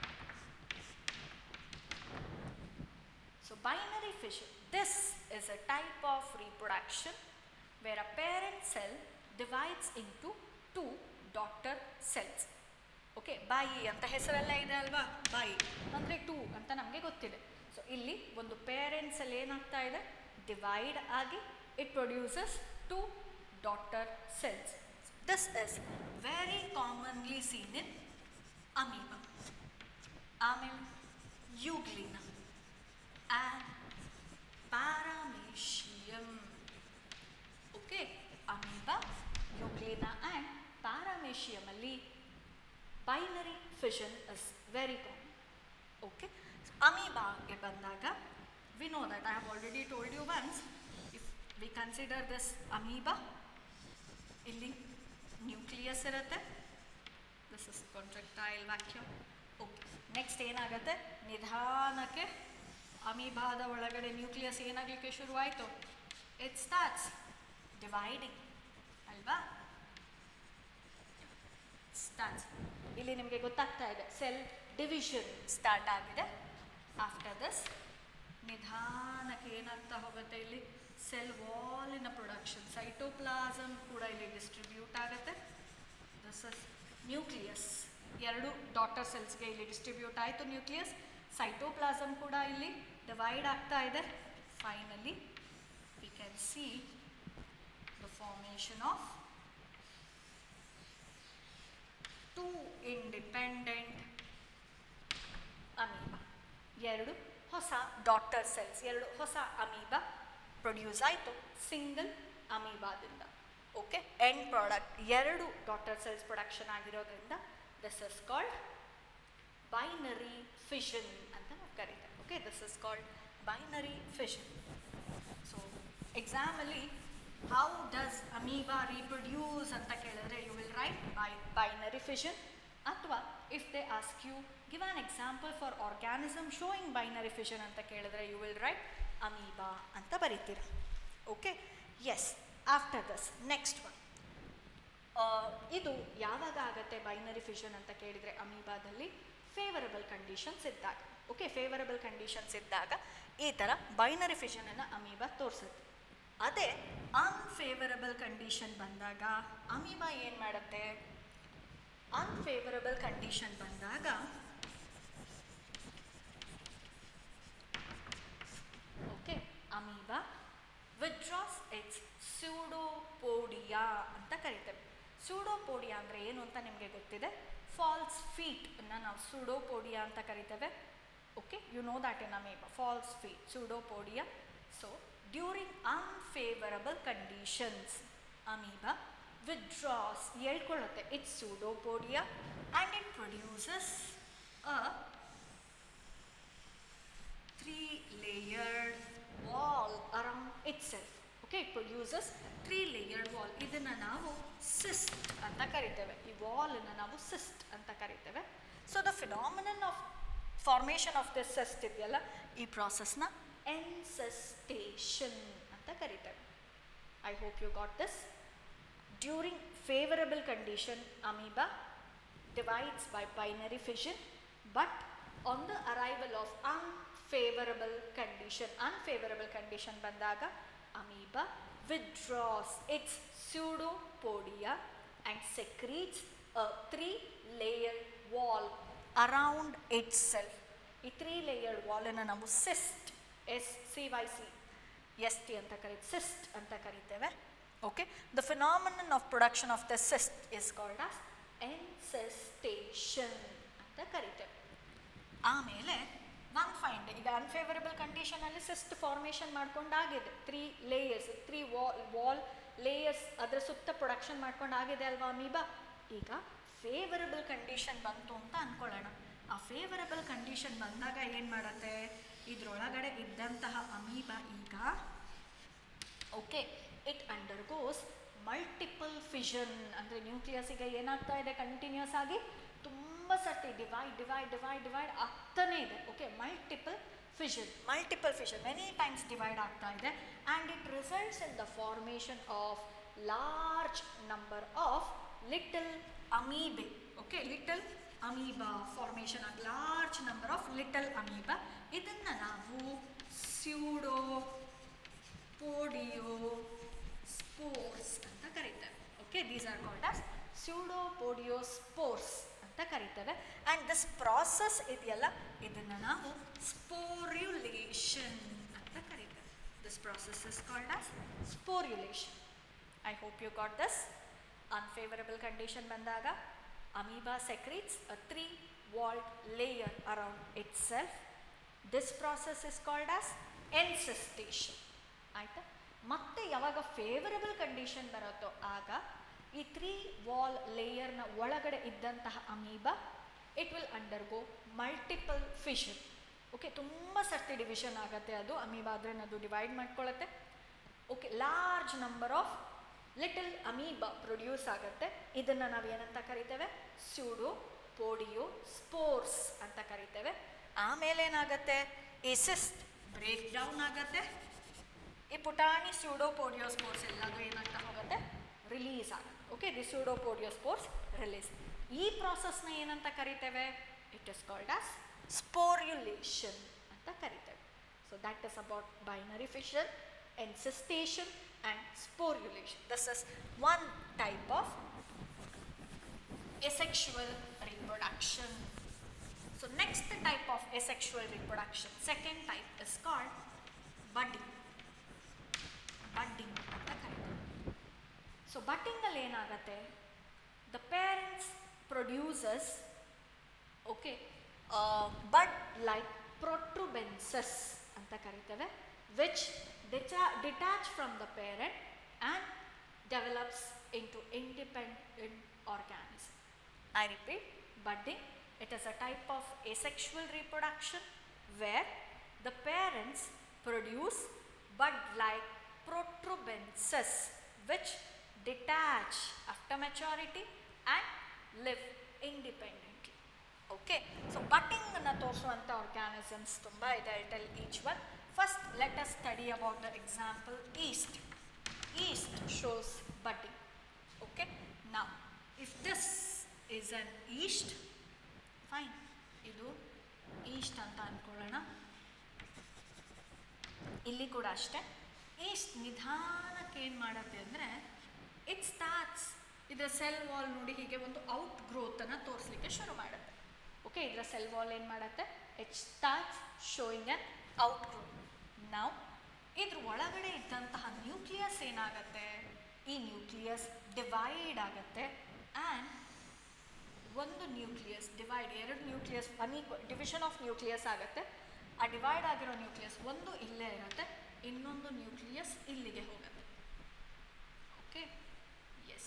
So binary fission, this is a type of reproduction where a parent cell divides into two daughter cells. Okay ಬಾಯಿ ಅಂತ ಹೆಸರೆಲ್ಲ ಇದೆ ಅಲ್ವಾ ಬಾಯಿ ಅಂದರೆ two ಅಂತ ನಮಗೆ ಗೊತ್ತಿದೆ ಸೊ ಇಲ್ಲಿ ಒಂದು ಪೇರೆಂಟ್ಸಲ್ಲಿ ಏನಾಗ್ತಾ ಇದೆ ಡಿವೈಡ್ ಆಗಿ it produces two daughter cells. This is very commonly seen in amoeba. ಆಮೇಲೆ euglena and paramecium. Okay amoeba euglena and paramecium ಅಲ್ಲಿ binary fission is very common okay ಅಮೀಬಾಗೆ ಬಂದಾಗ we know that I have already told you once if we consider this amoeba ಇಲ್ಲಿ nucleus ಇರುತ್ತೆ this is contractile vacuum okay next ಏನಾಗುತ್ತೆ ನಿಧಾನಕ್ಕೆ ಅಮೀಬಾದ ಒಳಗಡೆ nucleus ಏನಾಗಲಿಕ್ಕೆ ಶುರುವಾಯಿತು ಇಟ್ ಸ್ಟಾರ್ಟ್ಸ್ ಡಿವೈಡಿಂಗ್ ಅಲ್ವಾ ಸ್ಟಾರ್ಟ್ಸ್ ಇಲ್ಲಿ ನಿಮಗೆ ಗೊತ್ತಾಗ್ತಾ ಇದೆ ಸೆಲ್ ಡಿವಿಷನ್ ಸ್ಟಾರ್ಟ್ ಆಗಿದೆ ಆಫ್ಟರ್ ದಿಸ್ ನಿಧಾನಕ್ಕೆ ಏನಾಗ್ತಾ ಹೋಗುತ್ತೆ ಇಲ್ಲಿ ಸೆಲ್ ವಾಲಿನ ಪ್ರೊಡಕ್ಷನ್ ಸೈಟೋಪ್ಲಾಸಮ್ ಕೂಡ ಇಲ್ಲಿ ಡಿಸ್ಟ್ರಿಬ್ಯೂಟ್ ಆಗುತ್ತೆ ದಿಸ್ ಇಸ್ ನ್ಯೂಕ್ಲಿಯಸ್ ಎರಡು ಡಾಟರ್ ಸೆಲ್ಸ್ಗೆ ಇಲ್ಲಿ ಡಿಸ್ಟ್ರಿಬ್ಯೂಟ್ ಆಯಿತು ನ್ಯೂಕ್ಲಿಯಸ್ ಸೈಟೋಪ್ಲಾಸಮ್ ಕೂಡ ಇಲ್ಲಿ ಡಿವೈಡ್ ಆಗ್ತಾ ಇದೆ finally we can see the formation of two independent amoeba ಎರಡು ಹೊಸ ಡಾಟರ್ ಸೆಲ್ಸ್ ಎರಡು ಹೊಸ ಅಮೀಬಾ ಪ್ರೊಡ್ಯೂಸ್ ಆಯಿತು ಸಿಂಗಲ್ ಅಮೀಬಾದಿಂದ ಓಕೆ ಎಂಡ್ ಪ್ರಾಡಕ್ಟ್ ಎರಡು ಡಾಟರ್ ಸೆಲ್ಸ್ ಪ್ರೊಡಕ್ಷನ್ ಆಗಿರೋದ್ರಿಂದ this is called binary fission ಅಂತ ನಾವು ಕರೀತೇವೆ okay this is called binary fission so ಎಕ್ಸಾಮಲ್ಲಿ ಹೌ ಡಸ್ ಅಮೀಬಾ ರೀಪ್ರೊಡ್ಯೂಸ್ ಅಂತ ಕೇಳಿದ್ರೆ you will write by binary fission ಅಥವಾ if they ask you give an example for organism showing binary fission ಅಂತ ಕೇಳಿದ್ರೆ you will write amoeba ಅಂತ ಬರೀತೀರ okay yes after this next one ಇದು ಯಾವಾಗ ಆಗತ್ತೆ ಬೈನರಿ ಫಿಷನ್ ಅಂತ ಕೇಳಿದರೆ ಅಮೀಬಾದಲ್ಲಿ ಫೇವರಬಲ್ ಕಂಡೀಷನ್ಸ್ ಇದ್ದಾಗ ಓಕೆ ಫೇವರಬಲ್ ಕಂಡೀಷನ್ಸ್ ಇದ್ದಾಗ ಈ ಥರ ಬೈನರಿ ಫಿಷನನ್ನು ಅಮೀಬಾ ತೋರಿಸುತ್ತೆ ಅದೇ ಅನ್ಫೇವರಬಲ್ ಕಂಡೀಷನ್ ಬಂದಾಗ ಅಮೀಬಾ ಏನು ಮಾಡುತ್ತೆ ಅನ್ಫೇವರಬಲ್ ಕಂಡೀಷನ್ ಬಂದಾಗ okay amoeba withdraws its pseudopodia ಅಂತ ಕರಿತೇವೆ ಸ್ಯೂಡೋಪೋಡಿಯಾ ಅಂದರೆ ಏನು ಅಂತ ನಿಮಗೆ ಗೊತ್ತಿದೆ ಫಾಲ್ಸ್ ಫೀಟ್ ಅನ್ನು ನಾವು ಸ್ಯೂಡೋಪೋಡಿಯಾ ಅಂತ ಕರಿತೇವೆ okay you know that in amoeba false feet pseudopodia so during unfavourable conditions amoeba withdraws ಹೇಳ್ಕೊಳ್ಳುತ್ತೆ its pseudopodia and it produces a three layered wall around itself okay it produces three layered wall ಇದನ್ನ ನಾವು cyst ಅಂತ ಕರಿತೇವೆ ಈ ವಾಲನ್ನು ನಾವು cyst ಅಂತ ಕರಿತೇವೆ so the phenomenon of formation of this cyst ಇದೆಯಲ್ಲ ಈ ಪ್ರಾಸೆಸ್ನ ಎನ್ಸೆಸ್ಟೇಷನ್ ಅಂತ ಕರಿತೇವೆ I hope you got this during favourable condition amoeba divides by binary fission but on the arrival of unfavorable condition unfavorable condition ಬಂದಾಗ amoeba withdraws its pseudopodia and secretes a three layer wall around itself ಈ three layered ವಾಲನ್ನು ನಾವು cyst S C Y C S T ಅಂತ ಕರೀತೀವಿ cyst ಅಂತ ಕರಿತೇವೆ okay the phenomenon of production of the cyst is called as encystation ಅಂತ ಕರಿತೇವೆ ಆಮೇಲೆ ಒನ್ ಫೈಂಡ್ ಈಗ ಅನ್ಫೇವರಬಲ್ ಕಂಡೀಷನಲ್ಲಿ ಸಿಸ್ಟ್ ಫಾರ್ಮೇಷನ್ ಮಾಡ್ಕೊಂಡಾಗಿದೆ three layers three wall wall layers ಅದರ ಸುತ್ತ ಪ್ರೊಡಕ್ಷನ್ ಮಾಡ್ಕೊಂಡು ಆಗಿದೆ ಅಲ್ವಾ ಅಮೀಬಾ ಈಗ ಫೇವರಬಲ್ ಕಂಡೀಷನ್ ಬಂತು ಅಂತ ಅಂದ್ಕೊಳ್ಳೋಣ ಆ ಫೇವರಬಲ್ ಕಂಡೀಷನ್ ಬಂದಾಗ ಏನು ಮಾಡುತ್ತೆ ಇದರೊಳಗಡೆ ಇದ್ದಂತಹ ಅಮೀಬಾ ಈಗ okay it undergoes multiple fission ಅಂದರೆ ನ್ಯೂಕ್ಲಿಯಸ್ಸಿಗೆ ಏನಾಗ್ತಾ ಇದೆ ಕಂಟಿನ್ಯೂಸ್ ಆಗಿ ತುಂಬ ಸರ್ತಿ ಡಿವೈಡ್ ಡಿವೈಡ್ ಡಿವೈಡ್ ಡಿವೈಡ್ ಆಗ್ತಾನೇ ಇದೆ okay multiple fission multiple fission many times divide ಆಗ್ತಾ ಇದೆ and it results in the formation of large number of little amoebae okay little amoeba formation ಆಗಿ large number of little amoeba ಇದನ್ನು ನಾವು pseudopodiospores ಅಂತ ಕರೀತೇವೆ okay these are called as pseudopodiospores ಅಂತ ಕರೀತೇವೆ and this process ಇದೆಯಲ್ಲ ಇದನ್ನು ನಾವು ಸ್ಪೋರ್ಯುಲೇಷನ್ ಅಂತ ಕರೀತೇವೆ This process is called as sporulation. I hope you got this. Unfavorable condition ಬಂದಾಗ amoeba secretes a three-walled layer around itself. This process is called as encystation. ಆಯಿತಾ ಮತ್ತೆ ಯಾವಾಗ ಫೇವರಬಲ್ ಕಂಡೀಷನ್ ಬರುತ್ತೋ ಆಗ ಈ ತ್ರೀ ವಾಲ್ ಲೇಯರ್ನ ಒಳಗಡೆ ಇದ್ದಂತಹ amoeba it will undergo multiple fission okay ತುಂಬ ಸರ್ತಿ ಡಿವಿಷನ್ ಆಗುತ್ತೆ ಅದು ಅಮೀಬಾ ಆದರೆ ಅದು ಡಿವೈಡ್ ಮಾಡ್ಕೊಳ್ಳುತ್ತೆ okay large number of little amoeba produce ಆಗುತ್ತೆ ಇದನ್ನು ನಾವು ಏನಂತ ಕರಿತೇವೆ ಸ್ಯೂಡೋ ಪೋಡಿಯೋ ಸ್ಪೋರ್ಸ್ ಅಂತ ಕರಿತೇವೆ ಆಮೇಲೆ ಏನಾಗುತ್ತೆ ಈ ಸಿಸ್ಟ್ ಬ್ರೇಕ್ ಡೌನ್ ಆಗುತ್ತೆ ಈ ಪುಟಾಣಿ ಸ್ಯೂಡೋಪೋಡಿಯೋಸ್ಪೋರ್ಸ್ ಎಲ್ಲದು ಏನಾಗ್ತಾ ಹೋಗುತ್ತೆ ರಿಲೀಸ್ ಆಗುತ್ತೆ ಓಕೆ ದಿ ಸ್ಯೂಡೋಪೋಡಿಯೋಸ್ಪೋರ್ಸ್ ರಿಲೀಸ್ ಈ ಪ್ರಾಸೆಸ್ನ ಏನಂತ ಕರಿತೇವೆ it is called as sporulation ಅಂತ ಕರಿತೇವೆ so that is about binary fission encystation and sporulation this is one type of asexual reproduction. So next type of asexual reproduction, second type is called budding. Budding ಅಂತ ಕರೀತಾರೆ. So budding ಅಲ್ಲಿ ಏನಾಗುತ್ತೆ the parents produces okay uh, bud like protuberances ಅಂತ ಕರಿತೇವೆ which deta- detach from the parent and develops into independent organism. I repeat, budding, it is a type of asexual reproduction where the parents produce bud-like protuberances which detach after maturity and live independently. Okay, so budding ಅನ್ನ ತೋರಿಸುವಂಥ organisms ತುಂಬ ಇದೆ I tell each one first let us study about the example yeast yeast shows budding. Okay, now if this is an yeast, fine, ಇದು yeast ಅಂತ ಅನ್ಕೊಳ್ಳೋಣ ಇಲ್ಲಿ ಕೂಡ ಅಷ್ಟೇ East ನಿಧಾನಕ್ಕೆ ಏನು ಮಾಡುತ್ತೆ ಅಂದರೆ ಇಟ್ ಸ್ಟಾರ್ಟ್ಸ್ ಇದರ ಸೆಲ್ ವಾಲ್ ನೋಡಿ ಹೀಗೆ ಒಂದು ಔಟ್ ಗ್ರೋತನ್ನು ತೋರಿಸ್ಲಿಕ್ಕೆ ಶುರು ಮಾಡುತ್ತೆ ಓಕೆ ಇದರ ಸೆಲ್ ವಾಲ್ ಏನು ಮಾಡುತ್ತೆ it starts showing an outgrowth ನಾವು ಇದ್ರ ಒಳಗಡೆ ಇದ್ದಂತಹ ನ್ಯೂಕ್ಲಿಯಸ್ ಏನಾಗುತ್ತೆ ಈ ನ್ಯೂಕ್ಲಿಯಸ್ ಡಿವೈಡ್ ಆಗುತ್ತೆ ಆ್ಯಂಡ್ ಒಂದು ನ್ಯೂಕ್ಲಿಯಸ್ ಡಿವೈಡ್ ಎರಡು nucleus unequal division of nucleus ಆಗುತ್ತೆ ಆ ಡಿವೈಡ್ ಆಗಿರೋ ನ್ಯೂಕ್ಲಿಯಸ್ ಒಂದು ಇಲ್ಲೇ ಇರುತ್ತೆ ಇನ್ನೊಂದು ನ್ಯೂಕ್ಲಿಯಸ್ ಇಲ್ಲಿಗೆ ಹೋಗುತ್ತೆ ಓಕೆ ಎಸ್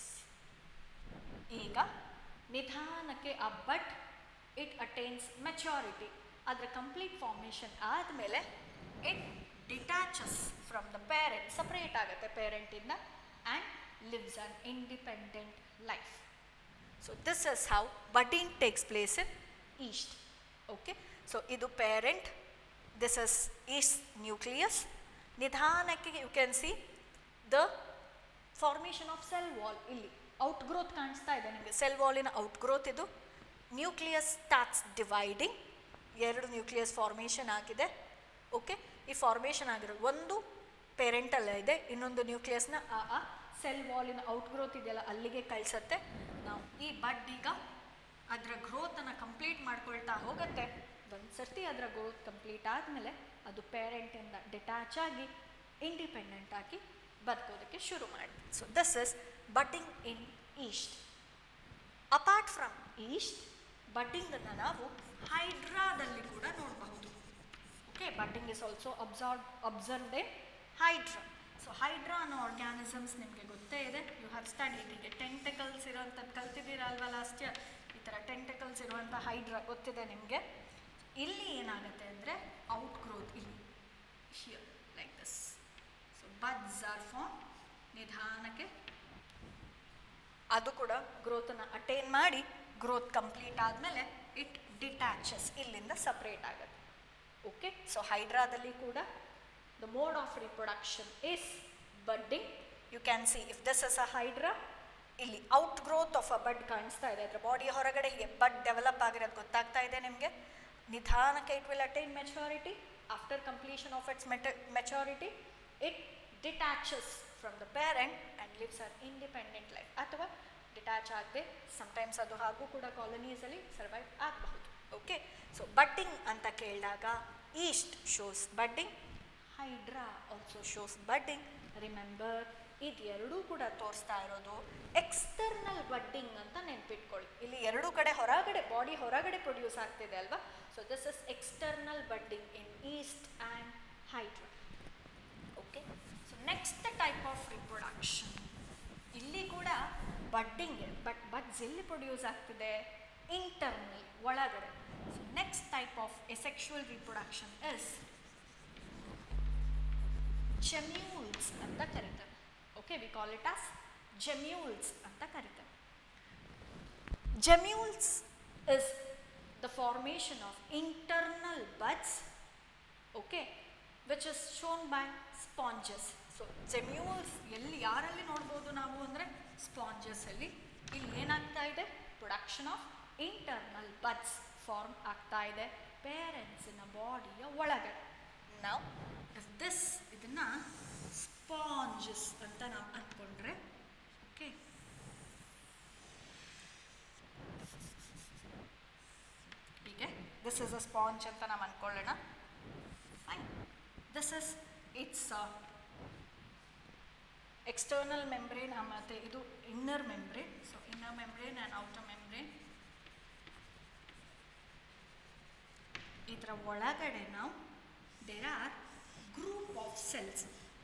ಈಗ ನಿಧಾನಕ್ಕೆ ಆ ಬಟ್ ಇಟ್ ಅಟೈನ್ಸ್ ಮೆಚುರಿಟಿ ಅದರ ಕಂಪ್ಲೀಟ್ ಫಾರ್ಮೇಷನ್ ಆದಮೇಲೆ it detaches from the parent separate ಆಗುತ್ತೆ ಪೇರೆಂಟಿಂದ and lives an independent life so this is how budding takes place in yeast okay so ಇದು parent this is yeast nucleus ನಿಧಾನಕ್ಕೆ you can see the formation of cell wall ಇಲ್ಲಿ outgrowth ಕಾಣಿಸ್ತಾ ಇದೆ ನಿಮಗೆ cell ವಾಲಿನ outgrowth ಇದು nucleus starts dividing ಎರಡು nucleus formation ಆಗಿದೆ ಓಕೆ ಈ ಫಾರ್ಮೇಷನ್ ಆಗಿರೋದು ಒಂದು ಪೇರೆಂಟಲ್ಲ ಇದೆ ಇನ್ನೊಂದು ನ್ಯೂಕ್ಲಿಯಸ್ನ ಆ ಆ ಸೆಲ್ ವಾಲಿನ ಔಟ್ ಗ್ರೋತ್ ಇದೆಯಲ್ಲ ಅಲ್ಲಿಗೆ ಕಳಿಸತ್ತೆ ನಾವು ಈ ಬಡ್ ಈಗ ಅದರ ಗ್ರೋತನ್ನು ಕಂಪ್ಲೀಟ್ ಮಾಡ್ಕೊಳ್ತಾ ಹೋಗುತ್ತೆ ಒಂದು ಸರ್ತಿ ಅದರ ಗ್ರೋತ್ ಕಂಪ್ಲೀಟ್ ಆದಮೇಲೆ ಅದು ಪೇರೆಂಟಿಂದ ಡಿಟ್ಯಾಚ್ ಆಗಿ ಇಂಡಿಪೆಂಡೆಂಟ್ ಆಗಿ ಬದುಕೋದಕ್ಕೆ ಶುರು ಮಾಡಿ so this is budding in yeast apart from yeast ಬಡ್ಡಿಂಗನ್ನು ನಾವು ಹೈಡ್ರಾದಲ್ಲಿ ಕೂಡ ನೋಡಬಹುದು okay budding is also observe observed in hydra so hydra ಅನ್ನೋ ಆರ್ಗ್ಯಾನಿಸಮ್ಸ್ ನಿಮಗೆ ಗೊತ್ತೇ ಇದೆ ಯು ಹ್ಯಾವ್ ಸ್ಟಡಿ ಹೀಗೆ ಟೆಂಟಕಲ್ಸ್ ಇರೋವಂಥದ್ದು ಕಲ್ತಿದ್ದೀರಾ ಅಲ್ವಾ ಲಾಸ್ಟ್ ಇಯರ್ ಈ ಥರ ಟೆಂಟಕಲ್ಸ್ ಇರುವಂಥ ಹೈಡ್ರಾ ಗೊತ್ತಿದೆ ನಿಮಗೆ ಇಲ್ಲಿ ಏನಾಗುತ್ತೆ ಅಂದರೆ ಔಟ್ ಗ್ರೋತ್ ಇಲ್ಲಿ here like this so buds are form ನಿಧಾನಕ್ಕೆ ಅದು ಕೂಡ ಗ್ರೋತನ್ನು ಅಟೈನ್ ಮಾಡಿ ಗ್ರೋತ್ ಕಂಪ್ಲೀಟ್ ಆದಮೇಲೆ ಇಟ್ ಡಿಟ್ಯಾಚಸ್ ಇಲ್ಲಿಂದ ಸಪ್ರೇಟ್ ಆಗುತ್ತೆ ಓಕೆ ಸೊ ಹೈಡ್ರಾದಲ್ಲಿ ಕೂಡ the mode of reproduction is budding you can see if this is a hydra ಇಲ್ಲಿ outgrowth of a bud ಕಾಣಿಸ್ತಾ ಇದೆ ಅದರ ಬಾಡಿ ಹೊರಗಡೆ ಹೀಗೆ ಬಡ್ ಡೆವಲಪ್ ಆಗಿರೋದು ಗೊತ್ತಾಗ್ತಾ ಇದೆ ನಿಮಗೆ ನಿಧಾನಕ್ಕೆ it will attain maturity after completion of its ಮೆಟ maturity it detaches from the parent and lives are independent life ಅಥವಾ ಡಿಟ್ಯಾಚ್ ಆಗದೆ ಸಮ್ಟೈಮ್ಸ್ ಅದು ಹಾಗೂ ಕೂಡ ಕಾಲನೀಸಲ್ಲಿ ಸರ್ವೈವ್ ಆಗಬಹುದು ಓಕೆ ಸೊ ಬಡ್ಡಿಂಗ್ ಅಂತ ಕೇಳಿದಾಗ yeast shows budding hydra also shows budding remember ಇದೆರಡೂ ಕೂಡ ತೋರಿಸ್ತಾ ಇರೋದು ಎಕ್ಸ್ಟರ್ನಲ್ ಬಡ್ಡಿಂಗ್ ಅಂತ ನೆನ್ಪಿಟ್ಕೊಳ್ಳಿ ಇಲ್ಲಿ ಎರಡೂ ಕಡೆ ಹೊರಗಡೆ ಬಾಡಿ ಹೊರಗಡೆ ಪ್ರೊಡ್ಯೂಸ್ ಆಗ್ತಿದೆ ಅಲ್ವಾ so this is external budding in yeast and hydra okay so next type of reproduction ಇಲ್ಲಿ ಕೂಡ ಬಡ್ಡಿಂಗ್ ಬಟ್ ಬಡ್ಸ್ ಎಲ್ಲಿ ಪ್ರೊಡ್ಯೂಸ್ ಆಗ್ತಿದೆ ಇಂಟರ್ನಲ್ ಒಳಗಡೆ so next type of asexual reproduction is gemmules ಅಂತ ಕರೀತಾರೆ okay we call it as gemmules ಅಂತ ಕರೀತಾರೆ gemmules is the formation of internal buds okay which is shown by sponges so gemmules ಎಲ್ಲಿ ಯಾರಲ್ಲಿ ನೋಡ್ಬೋದು ನಾವು ಅಂದರೆ ಸ್ಪಾಂಜಸಲ್ಲಿ ಇಲ್ಲಿ ಏನಾಗ್ತಾ ಇದೆ production of internal buds form ಆಗ್ತಾ ಇದೆ ಪೇರೆಂಟ್ಸಿನ ಬಾಡಿಯ ಒಳಗಡೆ ನಾವು ಇಫ್ ದಿಸ್ ಇದನ್ನು ಸ್ಪಾಂಜಸ್ ಅಂತ ನಾವು ಅಂದ್ಕೊಂಡ್ರೆ ಓಕೆ ಹೀಗೆ ದಿಸ್ ಇಸ್ ಅ ಸ್ಪಾಂಜ್ ಅಂತ ನಾವು ಅಂದ್ಕೊಳ್ಳೋಣ fine this is it's external membrane ಮತ್ತು ಇದು inner membrane so inner membrane and outer membrane ಇದರ ಒಳಗಡೆ ನಾವು there are group of cells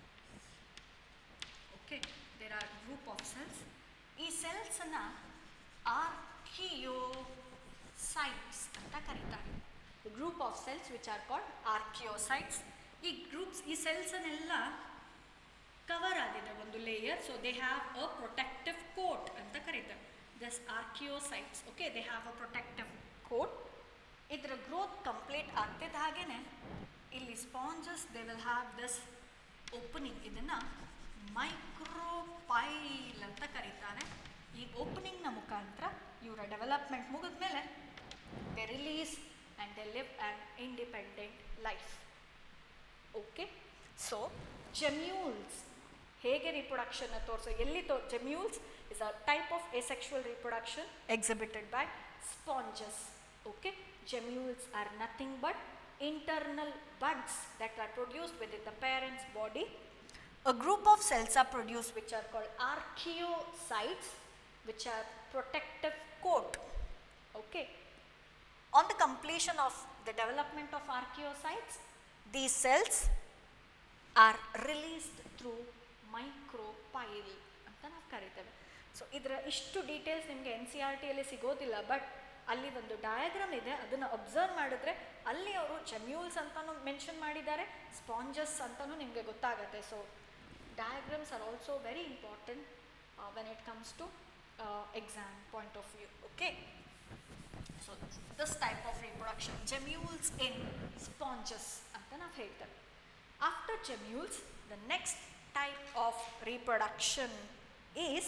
okay there are group of cells ಈ ಸೆಲ್ಸನ್ನು ಆರ್ಕಿಯೋ ಸೈಟ್ಸ್ ಅಂತ ಕರೀತಾರೆ group of cells which are called archaeocytes ಈ ಗ್ರೂಪ್ಸ್ ಈ ಸೆಲ್ಸನ್ನೆಲ್ಲ ಕವರ್ ಆಗಿದೆ ಒಂದು layer so they have a protective coat ಅಂತ ಕರೀತಾರೆ this archaeocytes okay they have a protective coat ಇದರ ಗ್ರೋತ್ ಕಂಪ್ಲೀಟ್ ಆಗ್ತಿದ್ದ ಹಾಗೇನೆ ಇಲ್ಲಿ sponges they will have this opening ಇದನ್ನು ಮೈಕ್ರೋಪೈಲ್ ಅಂತ ಕರೀತಾರೆ ಈ ಓಪನಿಂಗ್ನ ಮುಖಾಂತರ ಇವರ ಡೆವಲಪ್ಮೆಂಟ್ ಮುಗಿದ ಮೇಲೆ they release and they live an independent life okay so gemmules ಹೇಗೆ ರಿಪ್ರೊಡಕ್ಷನ್ನ ತೋರಿಸೋ ಎಲ್ಲಿ ತೋ gemmules is a type of asexual reproduction exhibited by sponges okay gemmules are nothing but internal buds that are produced within the parent's body. A group of cells are produced which are called archaeocytes, which are protective coat. Okay. On the completion of the development of archaeocytes, these cells are released through micropyle ಅಂತ ನಾವು ಕರಿತೇವೆ so ಇದರ ಇಷ್ಟು details ನಿಮಗೆ N C R ಟಿಯಲ್ಲಿ ಸಿಗೋದಿಲ್ಲ but ಅಲ್ಲಿ ಒಂದು diagram ಇದೆ ಅದನ್ನು ಅಬ್ಸರ್ವ್ ಮಾಡಿದ್ರೆ ಅಲ್ಲಿ ಅವರು ಜಮ್ಯೂಲ್ಸ್ ಅಂತಲೂ ಮೆನ್ಷನ್ ಮಾಡಿದ್ದಾರೆ ಸ್ಪಾಂಜಸ್ ಅಂತಲೂ ನಿಮಗೆ ಗೊತ್ತಾಗತ್ತೆ so diagrams are also very important when it comes to exam point of view okay so this type of reproduction gemmules in sponges ಅಂತ ನಾವು ಹೇಳ್ತೇವೆ after gemmules the next type of reproduction is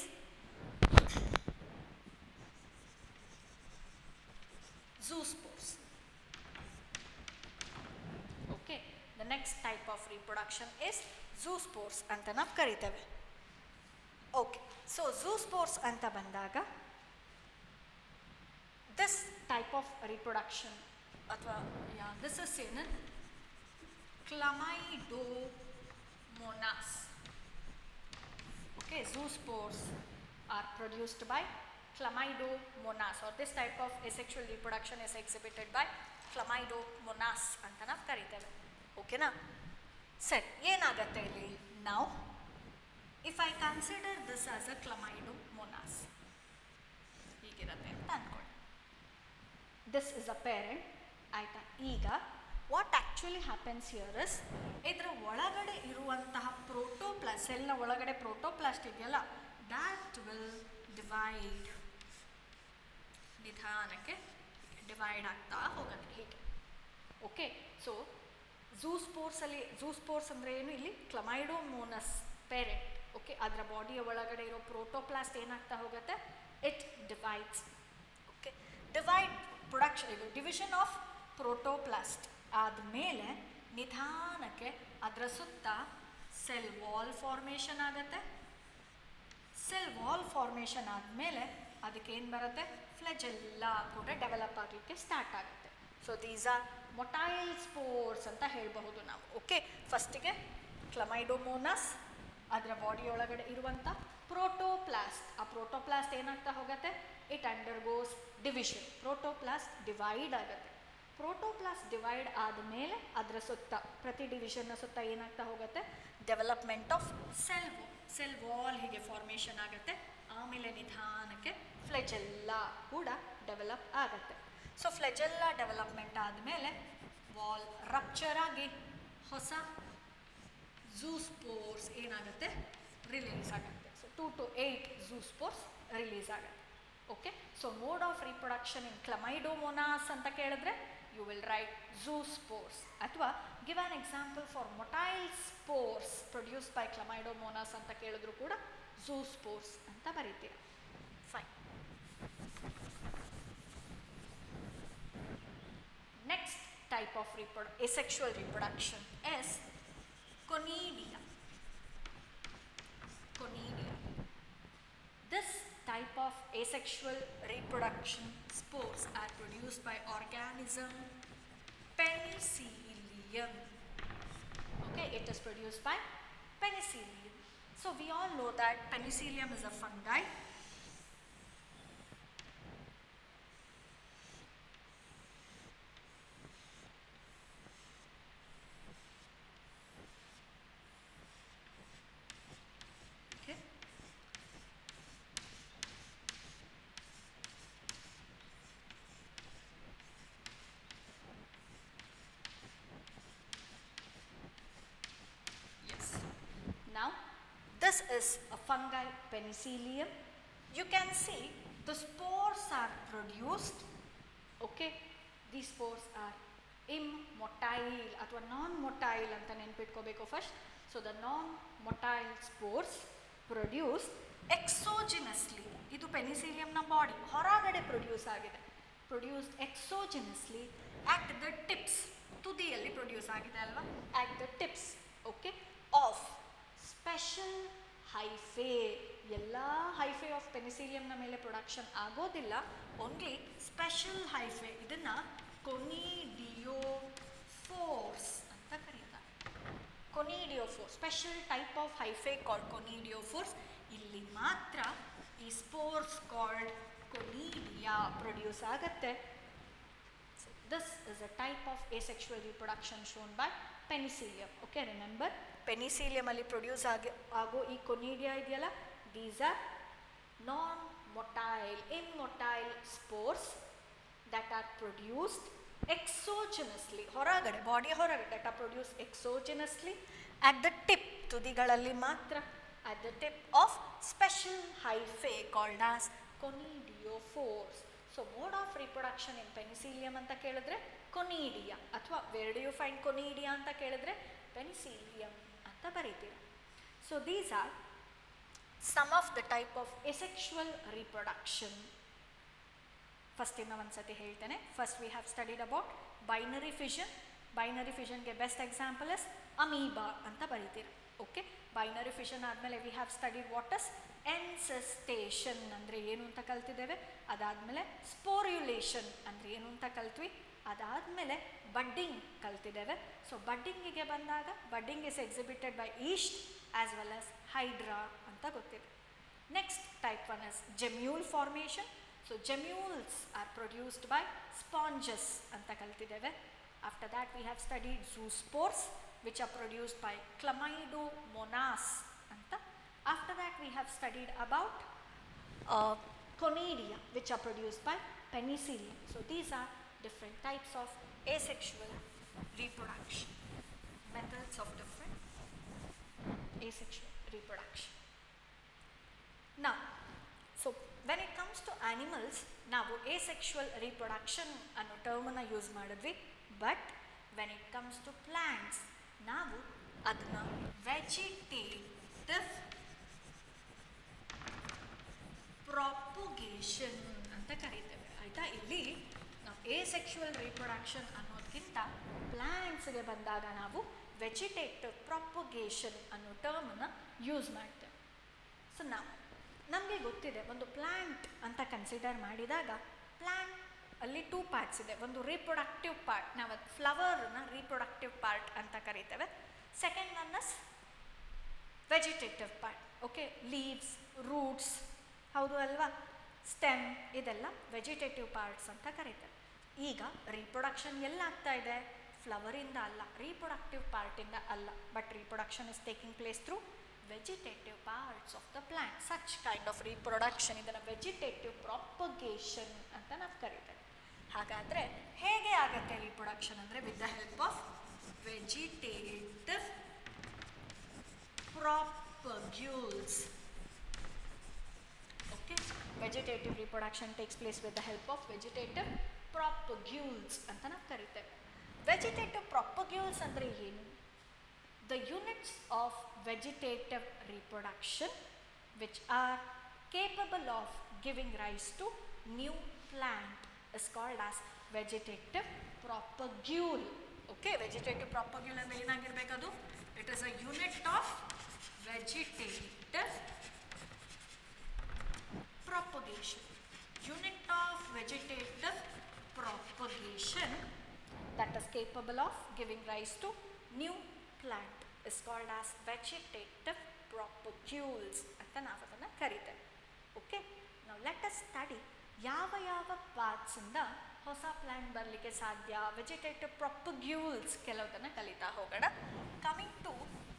zoospores. Okay, the next type of reproduction is zoospores ಅಂತ ನಾವು ಕರಿತೇವೆ okay so zoospores ಅಂತ ಬಂದಾಗ this type of reproduction ಅಥವಾ yeah this is ಏನ ಕ್ಲಮೈಡೋಮೋನಾಸ್ okay zoospores are produced by chlamydomonas or this type of asexual reproduction is exhibited by chlamydomonas ಅಂತ ನಾವು ಕರಿತೇವೆ ಓಕೆನಾ ಸರಿ ಏನಾಗತ್ತೆ ಇಲ್ಲಿ ನಾವು if I consider this as a Chlamydomonas ಹೀಗಿರತ್ತೆ ಅಂತ ಅಂದ್ಕೊಳ್ಳಿ ದಿಸ್ ಇಸ್ ಅ ಪೇರೆಂಟ್ ಆಯಿತಾ ಈಗ what actually happens here is ಇದರ ಒಳಗಡೆ ಇರುವಂತಹ ಪ್ರೋಟೋಪ್ಲಾಸ್ ಸೆಲ್ನ ಒಳಗಡೆ ಪ್ರೋಟೋಪ್ಲಾಸ್ಟ್ ಇದೆಯಲ್ಲ ದ್ಯಾಟ್ ವಿಲ್ ಡಿವೈಡ್ ನಿಧಾನಕ್ಕೆ ಡಿವೈಡ್ ಆಗ್ತಾ ಹೋಗುತ್ತೆ ಹೀಗೆ ಓಕೆ ಸೊ ಝೂ ಸ್ಪೋರ್ಟ್ಸಲ್ಲಿ ಝೂ ಸ್ಪೋರ್ಟ್ಸ್ ಅಂದರೆ ಏನು ಇಲ್ಲಿ ಕ್ಲಮೈಡೋಮೋನಸ್ ಪೇರೆಂಟ್ ಓಕೆ ಅದರ ಬಾಡಿಯ ಒಳಗಡೆ ಇರೋ ಪ್ರೋಟೋಪ್ಲಾಸ್ಟ್ ಏನಾಗ್ತಾ ಹೋಗುತ್ತೆ it divides okay divide production ಇದು ಡಿವಿಷನ್ ಆಫ್ ಪ್ರೋಟೋಪ್ಲಾಸ್ಟ್ ಆದಮೇಲೆ ನಿಧಾನಕ್ಕೆ ಅದರ ಸುತ್ತ ಸೆಲ್ ವಾಲ್ ಫಾರ್ಮೇಷನ್ ಆಗುತ್ತೆ ಸೆಲ್ ವಾಲ್ ಫಾರ್ಮೇಷನ್ ಆದಮೇಲೆ ಅದಕ್ಕೆ ಏನು ಬರುತ್ತೆ ಫ್ಲೆಜೆಲ್ಲ ಕೂಡ ಡೆವಲಪ್ ಆಗಲಿಕ್ಕೆ ಸ್ಟಾರ್ಟ್ ಆಗುತ್ತೆ so these are motile spores ಅಂತ ಹೇಳಬಹುದು ನಾವು ಓಕೆ ಫಸ್ಟಿಗೆ ಕ್ಲಮೈಡೋಮೋನಸ್ ಅದರ ಬಾಡಿ ಒಳಗಡೆ ಇರುವಂಥ ಪ್ರೋಟೋಪ್ಲಾಸ್ಟ್ ಆ ಪ್ರೋಟೋಪ್ಲಾಸ್ಟ್ ಏನಾಗ್ತಾ ಹೋಗುತ್ತೆ it undergoes division protoplast divide ಆಗುತ್ತೆ ಪ್ರೋಟೋಪ್ಲಾಸ್ಟ್ ಡಿವೈಡ್ ಆದಮೇಲೆ ಅದರ ಸುತ್ತ ಪ್ರತಿ ಡಿವಿಷನ್ನ ಸುತ್ತ ಏನಾಗ್ತಾ ಹೋಗುತ್ತೆ development of cell cell wall ಹೀಗೆ ಫಾರ್ಮೇಷನ್ ಆಗುತ್ತೆ ಆಮೇಲೆ ನಿಧಾನಕ್ಕೆ ಫ್ಲೆಜೆಲ್ಲ ಕೂಡ ಡೆವಲಪ್ ಆಗುತ್ತೆ ಸೊ ಫ್ಲೆಜೆಲ್ಲ ಡೆವಲಪ್ಮೆಂಟ್ ಆದಮೇಲೆ ವಾಲ್ ರಪ್ಚರ್ ಆಗಿ ಹೊಸ ಝೂಸ್ಪೋರ್ಸ್ ಏನಾಗುತ್ತೆ ರಿಲೀಸ್ ಆಗುತ್ತೆ so two to eight zoospores release ಆಗುತ್ತೆ okay so mode of reproduction in Chlamydomonas ಅಂತ ಕೇಳಿದ್ರೆ ಯು ವಿಲ್ ರೈಟ್ ಝೂಸ್ಪೋರ್ಸ್ ಅಥವಾ give an example for motile spores produce by Chlamydomonas ಅಂತ ಕೇಳಿದ್ರು ಕೂಡ ಝೂಸ್ಪೋರ್ಸ್ ಅಂತ ಬರೀತೀರ fine Next type of reprodu- asexual reproduction is conidia. Conidia. This type of asexual reproduction spores are produced by organism Penicillium. Okay, it is produced by Penicillium. So we all know that Penicillium is a fungi Okay. Yes. Now, this is a fungi penicillium. You can see the spores are produced. Okay, these spores are immotile ಅಥವಾ non motile ಅಂತ ನೆನ್ಪಿಟ್ಕೋಬೇಕು first so the non motile spores produce exogenously ಇದು ಪೆನಿಸಿಲಿಯಂನ body ಹೊರಗಡೆ produce ಆಗಿದೆ produced exogenously at the tips ತುದಿಯಲ್ಲಿ produce ಆಗಿದೆ ಅಲ್ವಾ at the tips okay of special hyphae ಎಲ್ಲ ಹೈಫೇ ಆಫ್ ಪೆನಿಸಿಲಿಯಂನ ಮೇಲೆ ಪ್ರೊಡಕ್ಷನ್ ಆಗೋದಿಲ್ಲ ಓನ್ಲಿ ಸ್ಪೆಷಲ್ ಹೈಫೇ ಇದನ್ನ ಕೊನಿಡಿಯೋ ಫೋರ್ಸ್ ಅಂತ ಕರೀತಾರೆ conidiophores special type of hyphae called conidiophores ಇಲ್ಲಿ ಮಾತ್ರ ಈ ಸ್ಪೋರ್ಸ್ ಕಾಲ್ಡ್ ಕೊನಿಡಿಯಾ ಪ್ರೊಡ್ಯೂಸ್ ಆಗತ್ತೆ this is a type of asexual reproduction shown by penicillium okay remember penicillium ಅಲ್ಲಿ ಪ್ರೊಡ್ಯೂಸ್ ಆಗಿ ಆಗೋ ಈ ಕೊನಿಡಿಯಾ ಇದೆಯಲ್ಲ these are non motile immotile spores that are produced exogenously ಹೊರಗಡೆ ಬಾಡಿಯ ಹೊರಗಡೆ that are produced exogenously at the tip ತುದಿಗಳಲ್ಲಿ ಮಾತ್ರ at the tip of special hyphae called as conidiophores so mode of reproduction in Penicillium ಅಂತ ಕೇಳಿದ್ರೆ conidia ಅಥವಾ where do you find conidia ಅಂತ ಕೇಳಿದ್ರೆ Penicillium ಅಂತ ಬರೀತೀರ so these are some of the type of asexual reproduction first ಇನ್ನೂ ಒಂದು ಸತಿ ಹೇಳ್ತೇನೆ first we have studied about binary fission binary ಫಿಷನ್ಗೆ ಬೆಸ್ಟ್ ಎಕ್ಸಾಂಪಲ್ ಇಸ್ ಅಮೀಬಾ ಅಂತ ಬರೀತೀರ ಓಕೆ ಬೈನರಿ ಫಿಷನ್ ಆದಮೇಲೆ we have studied what's encystation ಅಂದರೆ ಏನು ಅಂತ ಕಲ್ತಿದ್ದೇವೆ ಅದಾದಮೇಲೆ ಸ್ಪೋರ್ಯುಲೇಷನ್ ಅಂದರೆ ಏನು ಅಂತ ಕಲ್ತ್ವಿ ಅದಾದಮೇಲೆ ಬಡ್ಡಿಂಗ್ ಕಲ್ತಿದ್ದೇವೆ ಸೊ ಬಡ್ಡಿಂಗಿಗೆ ಬಂದಾಗ budding is exhibited by yeast as well as Hydra ಅಂತ ಗೊತ್ತಿದೆ next type one is gemmule formation so gemmules are produced by sponges ಅಂತ ಕಲ್ತಿದ್ದೇವೆ after that we have studied zoospores which are produced by Chlamydomonas ಅಂತ after that we have studied about conidia which are produced by penicillium. So these are different types of asexual reproduction, methods of different asexual reproduction. Now, so when it comes to animals, ನಾವು asexual reproduction ಅನ್ನೋ ಟರ್ಮನ್ನು use ಮಾಡಿದ್ವಿ but when it comes to plants ನಾವು ಅದನ್ನು vegetative ಪ್ರಾಪುಗೇಷನ್ ಅಂತ ಕರೀತೇವೆ ಆಯಿತಾ ಇಲ್ಲಿ ನಾವು ಎ ಸೆಕ್ಷುವಲ್ ರಿಪ್ರೊಡಕ್ಷನ್ ಅನ್ನೋದಕ್ಕಿಂತ ಪ್ಲ್ಯಾಂಟ್ಸ್ಗೆ ಬಂದಾಗ ನಾವು ವೆಜಿಟೇಟಿವ್ ಪ್ರಾಪುಗೇಷನ್ ಅನ್ನೋ ಟರ್ಮನ್ನು ಯೂಸ್ ಮಾಡ್ತೇವೆ ಸೊ ನಾವು ನಮಗೆ ಗೊತ್ತಿದೆ ಒಂದು ಪ್ಲ್ಯಾಂಟ್ ಅಂತ ಕನ್ಸಿಡರ್ ಮಾಡಿದಾಗ ಪ್ಲ್ಯಾಂಟ್ ಅಲ್ಲಿ ಟೂ ಪಾರ್ಟ್ಸ್ ಇದೆ ಒಂದು ರೀಪ್ರೊಡಕ್ಟಿವ್ ಪಾರ್ಟ್ ನಾವು ಅದು ಫ್ಲವರ್ನ ರೀಪ್ರೊಡಕ್ಟಿವ್ ಪಾರ್ಟ್ ಅಂತ ಕರಿತೇವೆ second one is vegetative part okay leaves roots ಹೌದು ಅಲ್ವಾ ಸ್ಟೆಮ್ ಇದೆಲ್ಲ ವೆಜಿಟೇಟಿವ್ ಪಾರ್ಟ್ಸ್ ಅಂತ ಕರೀತಾರೆ ಈಗ ರೀಪ್ರೊಡಕ್ಷನ್ ಎಲ್ಲ ಆಗ್ತಾ ಇದೆ ಫ್ಲವರಿಂದ ಅಲ್ಲ ರೀಪ್ರೊಡಕ್ಟಿವ್ ಪಾರ್ಟಿಂದ ಅಲ್ಲ but reproduction is taking place through vegetative parts of the plant such kind of reproduction ಇದನ್ನು ವೆಜಿಟೇಟಿವ್ ಪ್ರಾಪಗೇಷನ್ ಅಂತ ನಾವು ಕರೀತೇವೆ ಹಾಗಾದರೆ ಹೇಗೆ ಆಗುತ್ತೆ ರೀಪ್ರೊಡಕ್ಷನ್ ಅಂದರೆ with the help of vegetative propagules. Okay, vegetative reproduction takes place with the help of vegetative propagules ಅಂತ ನಾವು ಕರಿತೇವೆ ವೆಜಿಟೇಟಿವ್ propagules ಅಂದರೆ ಏನು the units of vegetative reproduction which are capable of giving rise to new plant is called as vegetative propagule. Okay, vegetative propagule ಅಂದರೆ ಏನಾಗಿರ್ಬೇಕದು it is a unit of vegetative propagation unit of vegetative propagation that is capable of giving rise to new plant is called as vegetative propagules ಅಂತ ನಾವು ಅದನ್ನು ಕರಿತೇವೆ okay ನಾವು let us study ಯಾವ ಯಾವ ಪಾರ್ಟ್ಸಿಂದ ಹೊಸ plant ಬರಲಿಕ್ಕೆ ಸಾಧ್ಯ ವೆಜಿಟೇಟಿವ್ ಪ್ರೊಪಗ್ಯೂಲ್ಸ್ ಕೆಲವುದನ್ನು ಕಲಿತಾ ಹೋಗೋಣ coming to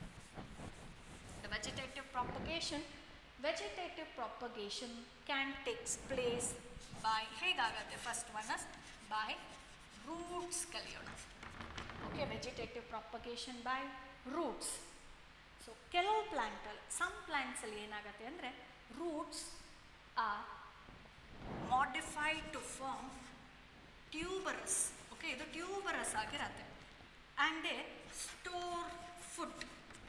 the vegetative propagation vegetative propagation can takes place by ಹೇಗಾಗತ್ತೆ first one is by roots ಕಲಿಯೋಣ okay vegetative propagation by roots so ಕೆಲವು ಪ್ಲ್ಯಾಂಟಲ್ಲಿ ಸಮ್ ಪ್ಲ್ಯಾಂಟ್ಸಲ್ಲಿ ಏನಾಗುತ್ತೆ ಅಂದರೆ roots are modified to form tuberous okay ಇದು ಟ್ಯೂಬರಸ್ ಆಗಿರತ್ತೆ and a store food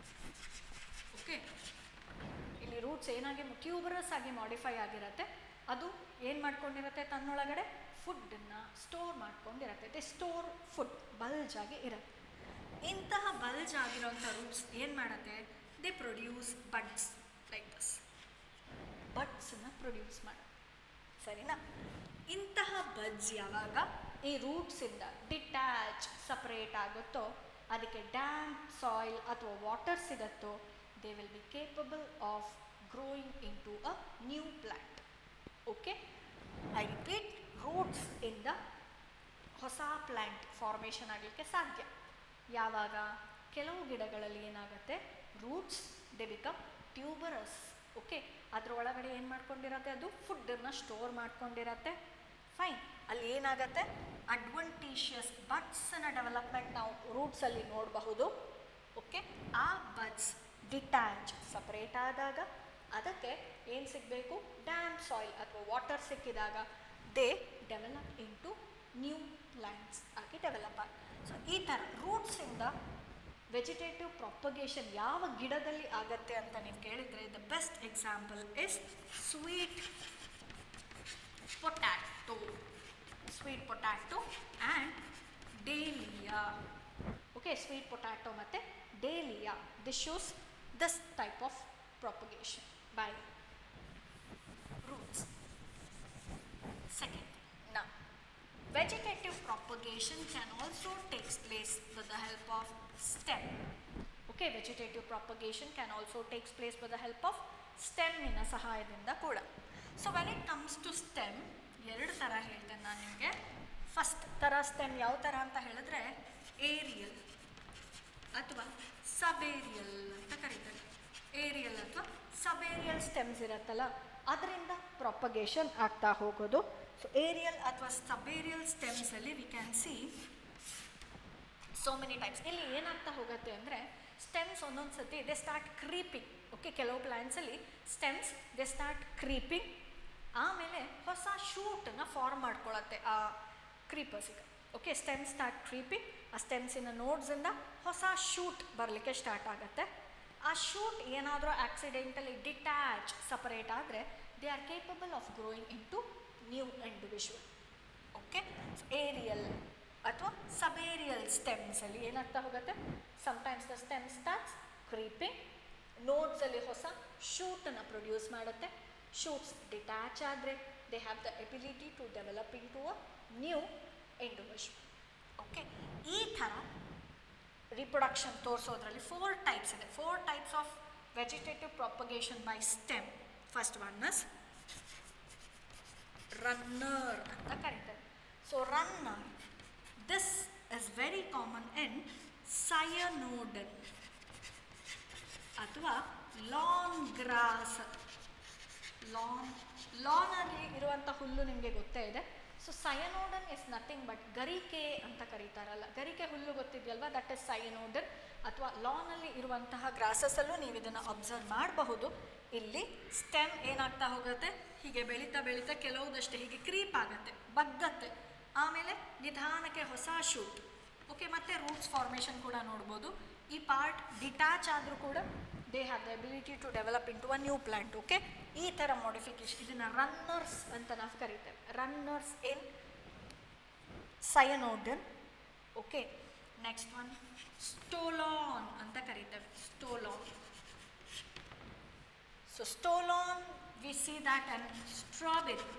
okay ಇಲ್ಲಿ ರೂಟ್ಸ್ ಏನಾಗಿ ಟ್ಯೂಬರಸ್ ಆಗಿ ಮಾಡಿಫೈ ಆಗಿರುತ್ತೆ ಅದು ಏನು ಮಾಡ್ಕೊಂಡಿರುತ್ತೆ ತನ್ನೊಳಗಡೆ ಫುಡ್ಡನ್ನು ಸ್ಟೋರ್ ಮಾಡ್ಕೊಂಡಿರುತ್ತೆ ದೇ ಸ್ಟೋರ್ ಫುಡ್ ಬಲ್ಜ್ ಆಗಿ ಇರುತ್ತೆ ಇಂತಹ ಬಲ್ಜ್ ಆಗಿರೋಂಥ ರೂಟ್ಸ್ ಏನು ಮಾಡುತ್ತೆ they produce buds like this ಬಡ್ಸನ್ನು ಪ್ರೊಡ್ಯೂಸ್ ಮಾಡುತ್ತೆ ಸರಿನಾ ಇಂತಹ ಬಡ್ಸ್ ಯಾವಾಗ ಈ ರೂಟ್ಸಿಂದ ಡಿಟ್ಯಾಚ್ ಸಪ್ರೇಟ್ ಆಗುತ್ತೋ ಅದಕ್ಕೆ ಡ್ಯಾಮ್ ಸಾಯಿಲ್ ಅಥವಾ ವಾಟರ್ ಸಿಗತ್ತೋ they will be capable of growing in to a new plant okay I repeat roots ಇಂದ ಹೊಸ ಪ್ಲ್ಯಾಂಟ್ ಫಾರ್ಮೇಷನ್ ಆಗಲಿಕ್ಕೆ ಸಾಧ್ಯ ಯಾವಾಗ ಕೆಲವು ಗಿಡಗಳಲ್ಲಿ ಏನಾಗುತ್ತೆ roots they become tuberous okay ಅದ್ರ ಒಳಗಡೆ ಏನು ಮಾಡ್ಕೊಂಡಿರತ್ತೆ ಅದು ಫುಡ್ಡನ್ನು ಸ್ಟೋರ್ ಮಾಡ್ಕೊಂಡಿರತ್ತೆ ಫೈನ್ ಅಲ್ಲಿ ಏನಾಗುತ್ತೆ ಅಡ್ವಂಟೀಷಿಯಸ್ ಬಡ್ಸನ್ನ ಡೆವಲಪ್ಮೆಂಟ್ ನಾವು ರೂಟ್ಸಲ್ಲಿ ನೋಡಬಹುದು ಓಕೆ ಆ ಬಡ್ಸ್ ಡಿಟ್ಯಾಚ್ ಸಪ್ರೇಟ್ ಆದಾಗ ಅದಕ್ಕೆ ಏನು ಸಿಗಬೇಕು ಡ್ಯಾಮ್ ಸಾಯಿಲ್ ಅಥವಾ ವಾಟರ್ ಸಿಕ್ಕಿದಾಗ they develop into new plants ಆಗಿ ಡೆವಲಪ್ ಆಗಿ ಸೊ ಈ ಥರ ರೂಟ್ಸಿಂದ ವೆಜಿಟೇಟಿವ್ ಪ್ರೊಪಗೇಷನ್ ಯಾವ ಗಿಡದಲ್ಲಿ ಆಗತ್ತೆ ಅಂತ ನೀವು ಕೇಳಿದರೆ the best example is sweet potato sweet potato and dahlia okay sweet potato ಮತ್ತು dahlia this shows this type of propagation by roots second ನಾ vegetative propagation can also takes place with the help of stem okay vegetative propagation can also takes place with the help of stem ಇನ ಸಹಾಯದಿಂದ ಕೂಡ so when it comes to stem ಎರಡು ಥರ ಹೇಳ್ತೇನೆ ನಾನು ನಿಮಗೆ first ಥರ ಸ್ಟೆಮ್ ಯಾವ ಥರ ಅಂತ ಹೇಳಿದ್ರೆ ಏರಿಯಲ್ ಅಥವಾ ಸಬೇರಿಯಲ್ ಅಂತ ಕರೀತಾರೆ ಏರಿಯಲ್ ಅಥವಾ ಸಬೇರಿಯಲ್ ಸ್ಟೆಮ್ಸ್ ಇರುತ್ತಲ್ಲ ಅದರಿಂದ ಪ್ರೊಪಗೇಷನ್ ಆಗ್ತಾ ಹೋಗೋದು ಸೊ ಏರಿಯಲ್ ಅಥವಾ ಸಬೇರಿಯಲ್ ಸ್ಟೆಮ್ಸಲ್ಲಿ we can see so many types ಇಲ್ಲಿ ಏನಾಗ್ತಾ ಹೋಗುತ್ತೆ ಅಂದರೆ ಸ್ಟೆಮ್ಸ್ ಒಂದೊಂದು ಸತಿ ದೇ ಸ್ಟಾರ್ಟ್ ಕ್ರೀಪಿಂಗ್ ಓಕೆ ಕೆಲವು ಪ್ಲ್ಯಾಂಟ್ಸಲ್ಲಿ ಸ್ಟೆಮ್ಸ್ ದೇ ಸ್ಟಾರ್ಟ್ ಕ್ರೀಪಿಂಗ್ ಆಮೇಲೆ ಹೊಸ ಶೂಟನ್ನು ಫಾರ್ಮ್ ಮಾಡ್ಕೊಳ್ಳುತ್ತೆ ಆ ಕ್ರೀಪರ್ಸಿಗೆ ಓಕೆ ಸ್ಟೆಮ್ ಸ್ಟಾರ್ಟ್ ಕ್ರೀಪಿಂಗ್ ಆ ಸ್ಟೆಮ್ಸಿನ ನೋಡ್ಸಿಂದ ಹೊಸ ಶೂಟ್ ಬರಲಿಕ್ಕೆ ಸ್ಟಾರ್ಟ್ ಆಗುತ್ತೆ ಆ ಶೂಟ್ ಏನಾದರೂ ಆಕ್ಸಿಡೆಂಟಲಿ ಡಿಟ್ಯಾಚ್ ಸಪರೇಟ್ ಆದರೆ they are capable of growing in to new individual okay aerial ಅಥವಾ ಸಬೇರಿಯಲ್ ಸ್ಟೆಮ್ಸಲ್ಲಿ ಏನಾಗ್ತಾ ಹೋಗುತ್ತೆ sometimes the stem starts creeping ನೋಡ್ಸಲ್ಲಿ ಹೊಸ ಶೂಟನ್ನು ಪ್ರೊಡ್ಯೂಸ್ ಮಾಡುತ್ತೆ ಶೂಟ್ಸ್ ಡಿಟ್ಯಾಚ್ ಆದರೆ they have the ability to develop in to a new individual okay ಈ ಥರ ರಿಪ್ರೊಡಕ್ಷನ್ ತೋರಿಸೋದ್ರಲ್ಲಿ ಫೋರ್ ಟೈಪ್ಸ್ ಇದೆ four types of vegetative propagation by stem first one is runner ಅಂತ ಕರೀತಾರೆ so runner this is very common in Cynodon ಅಥವಾ lawn gross lawn ಲಾನಲ್ಲಿ ಇರುವಂಥ ಹುಲ್ಲು ನಿಮಗೆ ಗೊತ್ತೇ ಇದೆ so Cynodon is nothing but ಗರಿಕೆ ಅಂತ ಕರೀತಾರಲ್ಲ ಗರಿಕೆ ಹುಲ್ಲು ಗೊತ್ತಿದೆಯಲ್ವಾ ದಟ್ ಇಸ್ ಸಯನೋಡನ್ ಅಥವಾ ಲಾನಲ್ಲಿ ಇರುವಂತಹ ಗ್ರಾಸಸ್ಸಲ್ಲೂ ನೀವು ಇದನ್ನು ಅಬ್ಸರ್ವ್ ಮಾಡಬಹುದು ಇಲ್ಲಿ ಸ್ಟೆಮ್ ಏನಾಗ್ತಾ ಹೋಗುತ್ತೆ ಹೀಗೆ ಬೆಳೀತಾ ಬೆಳೀತಾ ಕೆಲವುದಷ್ಟು ಹೀಗೆ ಕ್ರೀಪ್ ಆಗುತ್ತೆ ಬಗ್ಗತ್ತೆ ಆಮೇಲೆ ನಿಧಾನಕ್ಕೆ ಹೊಸ ಶೂಟ್ ಓಕೆ ಮತ್ತೆ ರೂಟ್ಸ್ ಫಾರ್ಮೇಷನ್ ಕೂಡ ನೋಡ್ಬೋದು ಈ ಪಾರ್ಟ್ ಡಿಟ್ಯಾಚ್ ಆದರೂ ಕೂಡ they have the ability to develop in to a new plant okay ಈ ಥರ ಮಾಡಿಫಿಕೇಶನ್ ಇದನ್ನು ರನ್ನರ್ಸ್ ಅಂತ ನಾವು ಕರಿತೇವೆ runners in Cynodon okay next one stolon ಅಂತ ಕರಿತೇವೆ stolon so stolon we see that and strawberry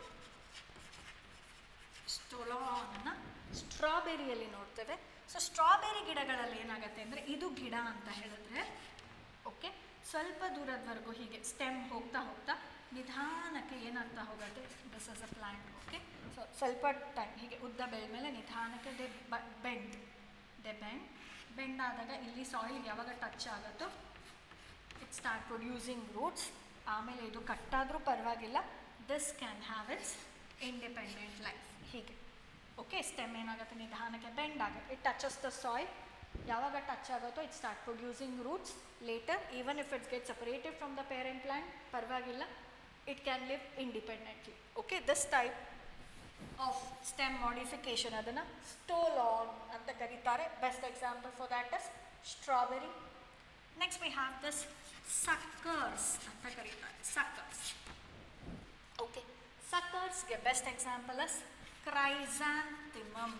ಸ್ಟೋಲಾನ್ನ ಸ್ಟ್ರಾಬೆರಿಯಲ್ಲಿ ನೋಡ್ತೇವೆ ಸೊ ಸ್ಟ್ರಾಬೆರಿ ಗಿಡಗಳಲ್ಲಿ ಏನಾಗುತ್ತೆ ಅಂದರೆ ಇದು ಗಿಡ ಅಂತ ಹೇಳಿದ್ರೆ ಓಕೆ ಸ್ವಲ್ಪ ದೂರದವರೆಗೂ ಹೀಗೆ ಸ್ಟೆಮ್ ಹೋಗ್ತಾ ಹೋಗ್ತಾ ನಿಧಾನಕ್ಕೆ ಏನಾಗ್ತಾ ಹೋಗುತ್ತೆ this is a plant okay so ಸ್ವಲ್ಪ ಟೈಮ್ ಹೀಗೆ ಉದ್ದ ಬೆಳೆದ್ಮೇಲೆ ನಿಧಾನಕ್ಕೆ they bend they bend bend ಆದಾಗ ಇಲ್ಲಿ ಸಾಯಿಲ್ ಯಾವಾಗ ಟಚ್ ಆಗುತ್ತೋ ಇಟ್ ಸ್ಟಾರ್ಟ್ ಪ್ರೊಡ್ಯೂಸಿಂಗ್ ರೂಟ್ಸ್ ಆಮೇಲೆ ಇದು ಕಟ್ಟಾದರೂ ಪರವಾಗಿಲ್ಲ this can have its independent life ಹೀಗೆ ಓಕೆ ಸ್ಟೆಮ್ ಏನಾಗುತ್ತೆ ನಿಧಾನಕ್ಕೆ ಬೆಂಡ್ ಆಗುತ್ತೆ ಇಟ್ ಟಚಸ್ ದ ಸಾಯಿಲ್ ಯಾವಾಗ ಟಚ್ ಆಗುತ್ತೋ it start producing roots later even if it's get separated from the parent plant ಪರವಾಗಿಲ್ಲ it can live independently okay this type of stem modification ಅದನ್ನು stolon ಅಂತ ಕರೀತಾರೆ best example for that is strawberry next we have this suckers ಅಂತ ಕರೀತಾರೆ suckers okay ಸಕ್ಕರ್ಸ್ಗೆ best example is chrysanthemum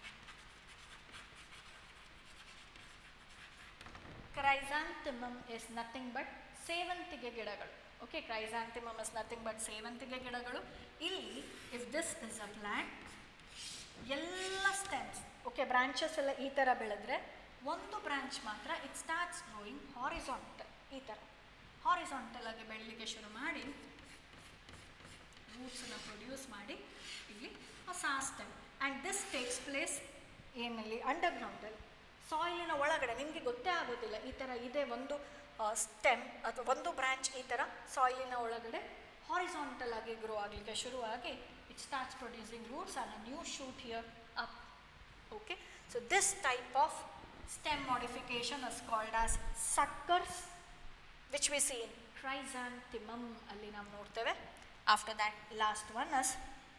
chrysanthemum is nothing but ಸೇವಂತಿಗೆ ಗಿಡಗಳು okay chrysanthemum is nothing but ಸೇವಂತಿಗೆ ಗಿಡಗಳು ಇಲ್ಲಿ if this is a plant ಎಲ್ಲ stems okay branches ಎಲ್ಲ ಈ ಥರ ಬೆಳೆದ್ರೆ ಒಂದು ಬ್ರಾಂಚ್ ಮಾತ್ರ ಇಟ್ ಸ್ಟಾರ್ಟ್ಸ್ ಗ್ರೋಯಿಂಗ್ ಹಾರಿಸಾಂಟಲ್ ಈ ಥರ ಹಾರಿಸಾಂಟಲ್ ಆಗಿ ಬೆಳಲಿಕ್ಕೆ ಶುರು ಮಾಡಿ ರೂಟ್ಸನ್ನು ಪ್ರೊಡ್ಯೂಸ್ ಮಾಡಿ ಇಲ್ಲಿ ಹೊಸ stem and this takes place ಏನಲ್ಲಿ ಅಂಡರ್ಗ್ರೌಂಡಲ್ಲಿ ಸಾಯಿಲಿನ ಒಳಗಡೆ ನಿಮಗೆ ಗೊತ್ತೇ ಆಗೋದಿಲ್ಲ ಈ ಥರ ಇದೆ ಒಂದು ಸ್ಟೆಮ್ ಅಥವಾ ಒಂದು ಬ್ರ್ಯಾಂಚ್ ಈ ಥರ ಸಾಯಿಲಿನ ಒಳಗಡೆ ಹಾರಿಸಾಂಟಲ್ ಆಗಿ ಗ್ರೋ ಆಗಲಿಕ್ಕೆ ಶುರುವಾಗಿ it starts producing roots and new shoot here up okay so this type of stem modification is called as suckers which we see in chrysanthemum ಅಲ್ಲಿ ನಾವು ನೋಡ್ತೇವೆ after that last one is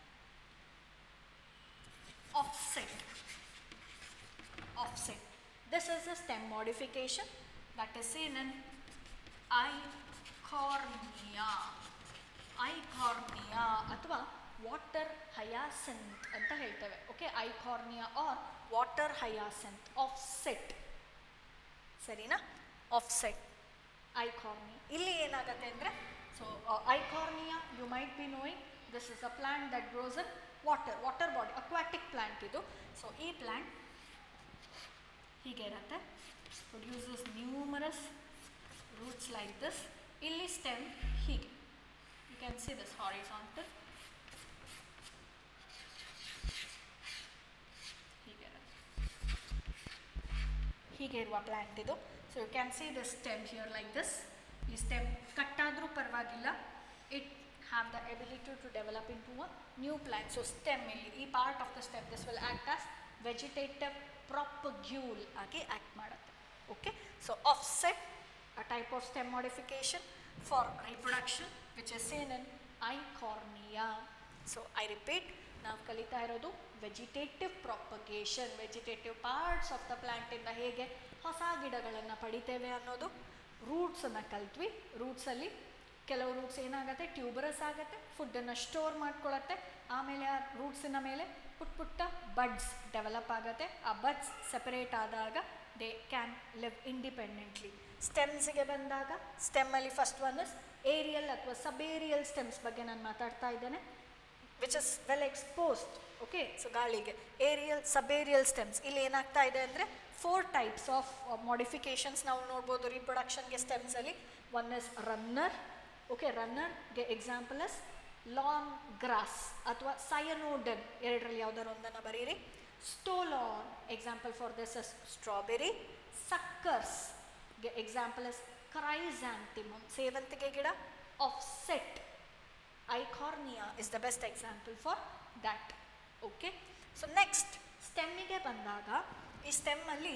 offset offset this is a stem modification that is seen in Eichhornia Eichhornia ಅಥವಾ water hyacinth ಅಂತ ಹೇಳ್ತೇವೆ okay Eichhornia or water hyacinth offset ಸರಿನಾ offset Eichhornia ಇಲ್ಲಿ ಏನಾಗುತ್ತೆ ಅಂದರೆ so Eichhornia you might be knowing this is a plant that grows in water water body aquatic plant ಇದು so ಈ plant ಹೀಗೆ ಇರುತ್ತೆ produces numerous roots like this ಇಲ್ಲಿ stem ಹೀಗೆ you can see this horizontal ಹೀಗೆ ಹೀಗೆ ಇರುವ plant ಇದು so you can see the stem here like this ಈ ಸ್ಟೆಮ್ ಕಟ್ಟಾದರೂ ಪರವಾಗಿಲ್ಲ it have the ability to develop in to a new plant so stem ಇಲ್ಲಿ ಈ part of the stem this will act as vegetative propagule ಆಗಿ act ಮಾಡುತ್ತೆ okay so offset a type of stem modification for reproduction which is seen in Eichhornia so I repeat ನಾವು ಕಲಿತಾ ಇರೋದು vegetative propagation vegetative parts of the ಪ್ಲ್ಯಾಂಟಿಂದ ಹೇಗೆ ಹೊಸ ಗಿಡಗಳನ್ನು ಪಡಿತೇವೆ ಅನ್ನೋದು ರೂಟ್ಸನ್ನು ಕಲ್ತ್ವಿ ರೂಟ್ಸಲ್ಲಿ ಕೆಲವು ರೂಟ್ಸ್ ಏನಾಗುತ್ತೆ ಟ್ಯೂಬರಸ್ ಆಗುತ್ತೆ ಫುಡ್ಡನ್ನು ಸ್ಟೋರ್ ಮಾಡ್ಕೊಳತ್ತೆ ಆಮೇಲೆ ಆ ರೂಟ್ಸಿನ ಮೇಲೆ ಪುಟ್ಟ ಪುಟ್ಟ ಬಡ್ಸ್ ಡೆವಲಪ್ ಆಗುತ್ತೆ ಆ ಬಡ್ಸ್ ಸೆಪರೇಟ್ ಆದಾಗ ದೇ ಕ್ಯಾನ್ ಲಿವ್ ಇಂಡಿಪೆಂಡೆಂಟ್ಲಿ ಸ್ಟೆಮ್ಸಿಗೆ ಬಂದಾಗ ಸ್ಟೆಮ್ಮಲ್ಲಿ ಫಸ್ಟ್ ಒನ್ ಇಸ್ ಏರಿಯಲ್ ಅಥವಾ ಸಬೇರಿಯಲ್ ಸ್ಟೆಮ್ಸ್ ಬಗ್ಗೆ ನಾನು ಮಾತಾಡ್ತಾ ಇದ್ದೇನೆ which is well exposed okay so ಗಾಳಿಗೆ ಏರಿಯಲ್ ಸಬೇರಿಯಲ್ ಸ್ಟೆಮ್ಸ್ ಇಲ್ಲಿ ಏನಾಗ್ತಾ ಇದೆ ಅಂದರೆ ಫೋರ್ ಟೈಪ್ಸ್ ಆಫ್ ಮಾಡಿಫಿಕೇಶನ್ಸ್ ನಾವು ನೋಡ್ಬೋದು ರೀಪ್ರೊಡಕ್ಷನ್ಗೆ ಸ್ಟೆಮ್ಸಲ್ಲಿ ಒನ್ ಇಸ್ ರನ್ನರ್ ಓಕೆ ರನ್ನರ್ಗೆ ಎಕ್ಸಾಂಪಲ್ ಇಸ್ ಲಾಂಗ್ ಗ್ರಾಸ್ ಅಥವಾ ಸಯನೋಡನ್ ಎರಡರಲ್ಲಿ ಯಾವ್ದಾರು ಒಂದನ್ನು ಬರೀರಿ stolon example for this is strawberry ಸಕ್ಕರ್ಸ್ಗೆ ಎಕ್ಸಾಂಪಲ್ ಇಸ್ ಕ್ರೈಸಾಂಟಿಮಮ್ ಸೇವಂತಿಗೆ ಗಿಡ offset Eichhornia is the best example for that okay so next ಸ್ಟೆಮ್ಮಿಗೆ ಬಂದಾಗ ಈ ಸ್ಟೆಮ್ಮಲ್ಲಿ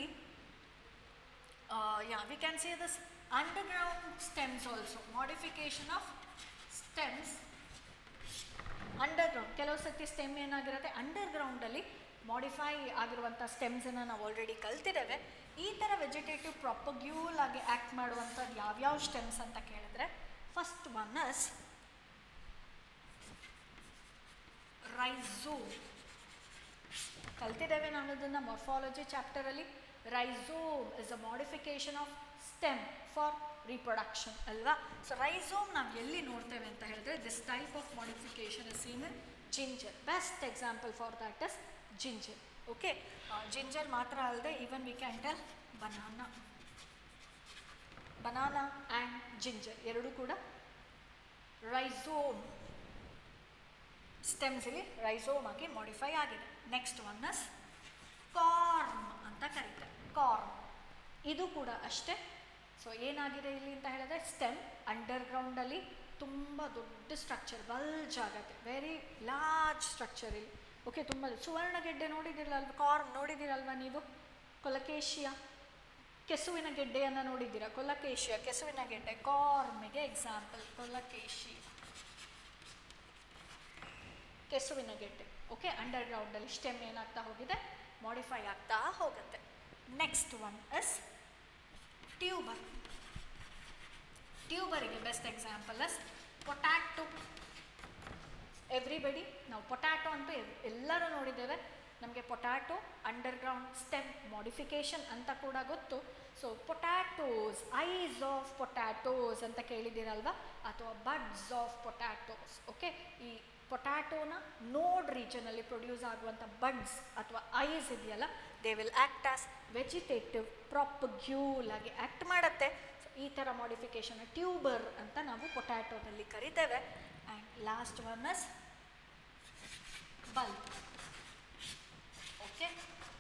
yeah we can see this underground stems also modification of stems underground ಕೆಲವು ಸತಿ stem ಏನಾಗಿರುತ್ತೆ ಅಂಡರ್ಗ್ರೌಂಡಲ್ಲಿ ಮಾಡಿಫೈ ಆಗಿರುವಂಥ ಸ್ಟೆಮ್ಸನ್ನು ನಾವು ಆಲ್ರೆಡಿ ಕಲ್ತಿದ್ದೇವೆ ಈ ಥರ ವೆಜಿಟೇಟಿವ್ ಪ್ರಾಪಗ್ಯೂಲ್ ಆಗಿ ಆ್ಯಕ್ಟ್ ಮಾಡುವಂಥದ್ದು ಯಾವ್ಯಾವ ಸ್ಟೆಮ್ಸ್ ಅಂತ ಕೇಳಿದ್ರೆ ಫಸ್ಟ್ ಒನ್ ಅಸ್ ರೈಸೋಮ್ ಕಲ್ತಿದ್ದೇವೆ ನಾವು ಅದನ್ನು ಮಾರ್ಫಾಲಜಿ ಚಾಪ್ಟರಲ್ಲಿ rhizome is a modification of stem for reproduction ಅಲ್ವಾ ಸೊ ರೈಸೋಮ್ ನಾವು ಎಲ್ಲಿ ನೋಡ್ತೇವೆ ಅಂತ ಹೇಳಿದ್ರೆ this type of modification is seen in ginger best example for that is ginger okay ginger ಮಾತ್ರ ಅಲ್ಲದೆ even we can tell banana banana and ginger ಎರಡೂ ಕೂಡ ರೈಸೋಮ್ ಸ್ಟೆಮ್ಸ್ಗೆ ರೈಸೋಮ್ ಆಗಿ ಮಾಡಿಫೈ ಆಗಿದೆ ನೆಕ್ಸ್ಟ್ ಒನ್ ಅಸ್ ಕಾರ್ಮ್ ಅಂತ ಕರೀತಾರೆ corm ಇದು ಕೂಡ ಅಷ್ಟೇ ಸೊ ಏನಾಗಿದೆ ಇಲ್ಲಿ ಅಂತ ಹೇಳಿದ್ರೆ ಸ್ಟೆಮ್ ಅಂಡರ್ಗ್ರೌಂಡಲ್ಲಿ ತುಂಬ ದೊಡ್ಡ ಸ್ಟ್ರಕ್ಚರ್ ಬಲ್ಜ್ ಆಗುತ್ತೆ ವೆರಿ ಲಾರ್ಜ್ ಸ್ಟ್ರಕ್ಚರ್ ಇಲ್ಲಿ ಓಕೆ ತುಂಬ ಸುವರ್ಣಗೆಡ್ಡೆ ನೋಡಿದಿರಲ್ವ ಕಾರ್ಮ್ ನೋಡಿದಿರಲ್ವ ನೀವು ಕೊಲಕೇಶಿಯ ಕೆಸುವಿನ ಗೆಡ್ಡೆಯನ್ನು ನೋಡಿದ್ದೀರಾ ಕೊಲಕೇಶಿಯ ಕೆಸುವಿನ ಗೆಡ್ಡೆ ಕಾರ್ಮಿಗೆ ಎಕ್ಸಾಂಪಲ್ ಕೊಲಕೇಶಿ ಕೆಸುವಿನ ಗೆಡ್ಡೆ ಓಕೆ ಅಂಡರ್ಗ್ರೌಂಡಲ್ಲಿ ಸ್ಟೆಮ್ ಏನಾಗ್ತಾ ಹೋಗಿದೆ ಮಾಡಿಫೈ ಆಗ್ತಾ ಹೋಗುತ್ತೆ ನೆಕ್ಸ್ಟ್ ಒನ್ ಇಸ್ ಟ್ಯೂಬರ್ ಟ್ಯೂಬರಿಗೆ best example is potato everybody ನಾವು ಪೊಟ್ಯಾಟೊ ಅಂತೂ ಎಲ್- ಎಲ್ಲರೂ ನೋಡಿದ್ದೇವೆ ನಮಗೆ ಪೊಟ್ಯಾಟೊ ಅಂಡರ್ಗ್ರೌಂಡ್ ಸ್ಟೆಮ್ ಮಾಡಿಫಿಕೇಶನ್ ಅಂತ ಕೂಡ ಗೊತ್ತು so potatoes eyes of potatoes ಅಂತ ಕೇಳಿದ್ದೀರಲ್ವಾ ಅಥವಾ ಬಡ್ಸ್ ಆಫ್ ಪೊಟ್ಯಾಟೋಸ್ ಓಕೆ ಈ ಪೊಟ್ಯಾಟೋನ ನೋಡ್ ರೀಜನಲ್ಲಿ ಪ್ರೊಡ್ಯೂಸ್ ಆಗುವಂಥ ಬಡ್ಸ್ ಅಥವಾ ಐಸ್ ಇದೆಯಲ್ಲ they will act as vegetative propagule ಆಗಿ ಆ್ಯಕ್ಟ್ ಮಾಡುತ್ತೆ ಸೊ ಈ ಥರ ಮಾಡಿಫಿಕೇಶನ್ ಟ್ಯೂಬರ್ ಅಂತ ನಾವು ಪೊಟ್ಯಾಟೋದಲ್ಲಿ ಕರಿತೇವೆ and last one is bulb okay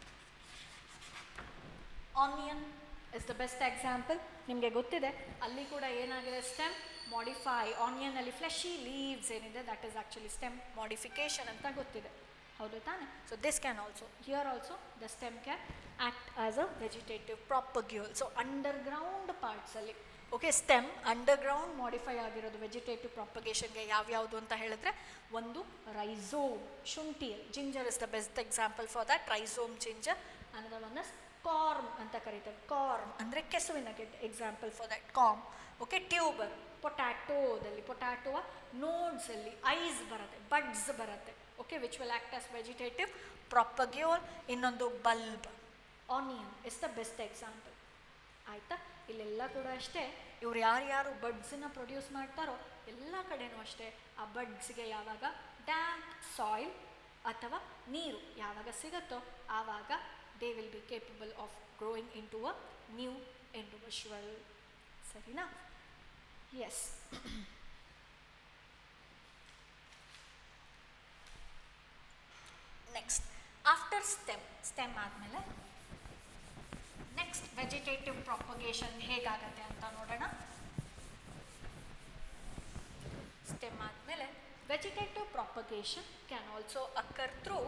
onion is the best example ನಿಮಗೆ ಗೊತ್ತಿದೆ ಅಲ್ಲಿ ಕೂಡ ಏನಾಗಿದೆ ಸ್ಟೆಮ್ ಮಾಡಿಫೈ ಆನಿಯನಲ್ಲಿ ಫ್ಲೆಶಿ ಲೀವ್ಸ್ ಏನಿದೆ that is actually stem modification ಅಂತ ಗೊತ್ತಿದೆ ಹೌದು ತಾನೆ so this can also here also the stem can act as a vegetative propagule so underground ಪಾರ್ಟ್ಸಲ್ಲಿ ಓಕೆ ಸ್ಟೆಮ್ ಅಂಡರ್ಗ್ರೌಂಡ್ ಮಾಡಿಫೈ ಆಗಿರೋದು ವೆಜಿಟೇಟಿವ್ ಪ್ರಾಪಗೇಷನ್ಗೆ ಯಾವ್ಯಾವುದು ಅಂತ ಹೇಳಿದ್ರೆ ಒಂದು ರೈಸೋಮ್ ಶುಂಠಿಯಲ್ಲಿ ginger is the best example for that rhizome ginger ಅನ್ನೋದ one is corm ಅಂತ ಕರೀತಾರೆ ಕಾರ್ಮ್ ಅಂದರೆ ಕೆಸುವಿನ ಗೆಡ್ಡೆ example for that corm okay tuber ಪೊಟ್ಯಾಟೋದಲ್ಲಿ ಪೊಟ್ಯಾಟೋವ ನೋಡ್ಸಲ್ಲಿ ಐಸ್ ಬರುತ್ತೆ ಬಡ್ಸ್ ಬರುತ್ತೆ okay which will act as vegetative propagule ಇನ್ನೊಂದು bulb onion is the best example ಆಯಿತಾ ಇಲ್ಲೆಲ್ಲ ಕೂಡ ಅಷ್ಟೇ ಇವ್ರು ಯಾರ್ಯಾರು ಬಡ್ಸನ್ನ ಪ್ರೊಡ್ಯೂಸ್ ಮಾಡ್ತಾರೋ ಎಲ್ಲ ಕಡೆನೂ ಅಷ್ಟೇ ಆ ಬಡ್ಸ್ಗೆ ಯಾವಾಗ ಡ್ಯಾಂಪ್ ಸಾಯಿಲ್ ಅಥವಾ ನೀರು ಯಾವಾಗ ಸಿಗುತ್ತೋ ಆವಾಗ they will be capable of growing in to a new individual ಸರಿನಾ yes next after stem stem ಆದಮೇಲೆ ನೆಕ್ಸ್ಟ್ ವೆಜಿಟೇಟಿವ್ ಪ್ರಾಪಗೇಷನ್ ಹೇಗಾಗತ್ತೆ ಅಂತ ನೋಡೋಣ ಸ್ಟೆಮ್ ಆದಮೇಲೆ vegetative propagation can also occur through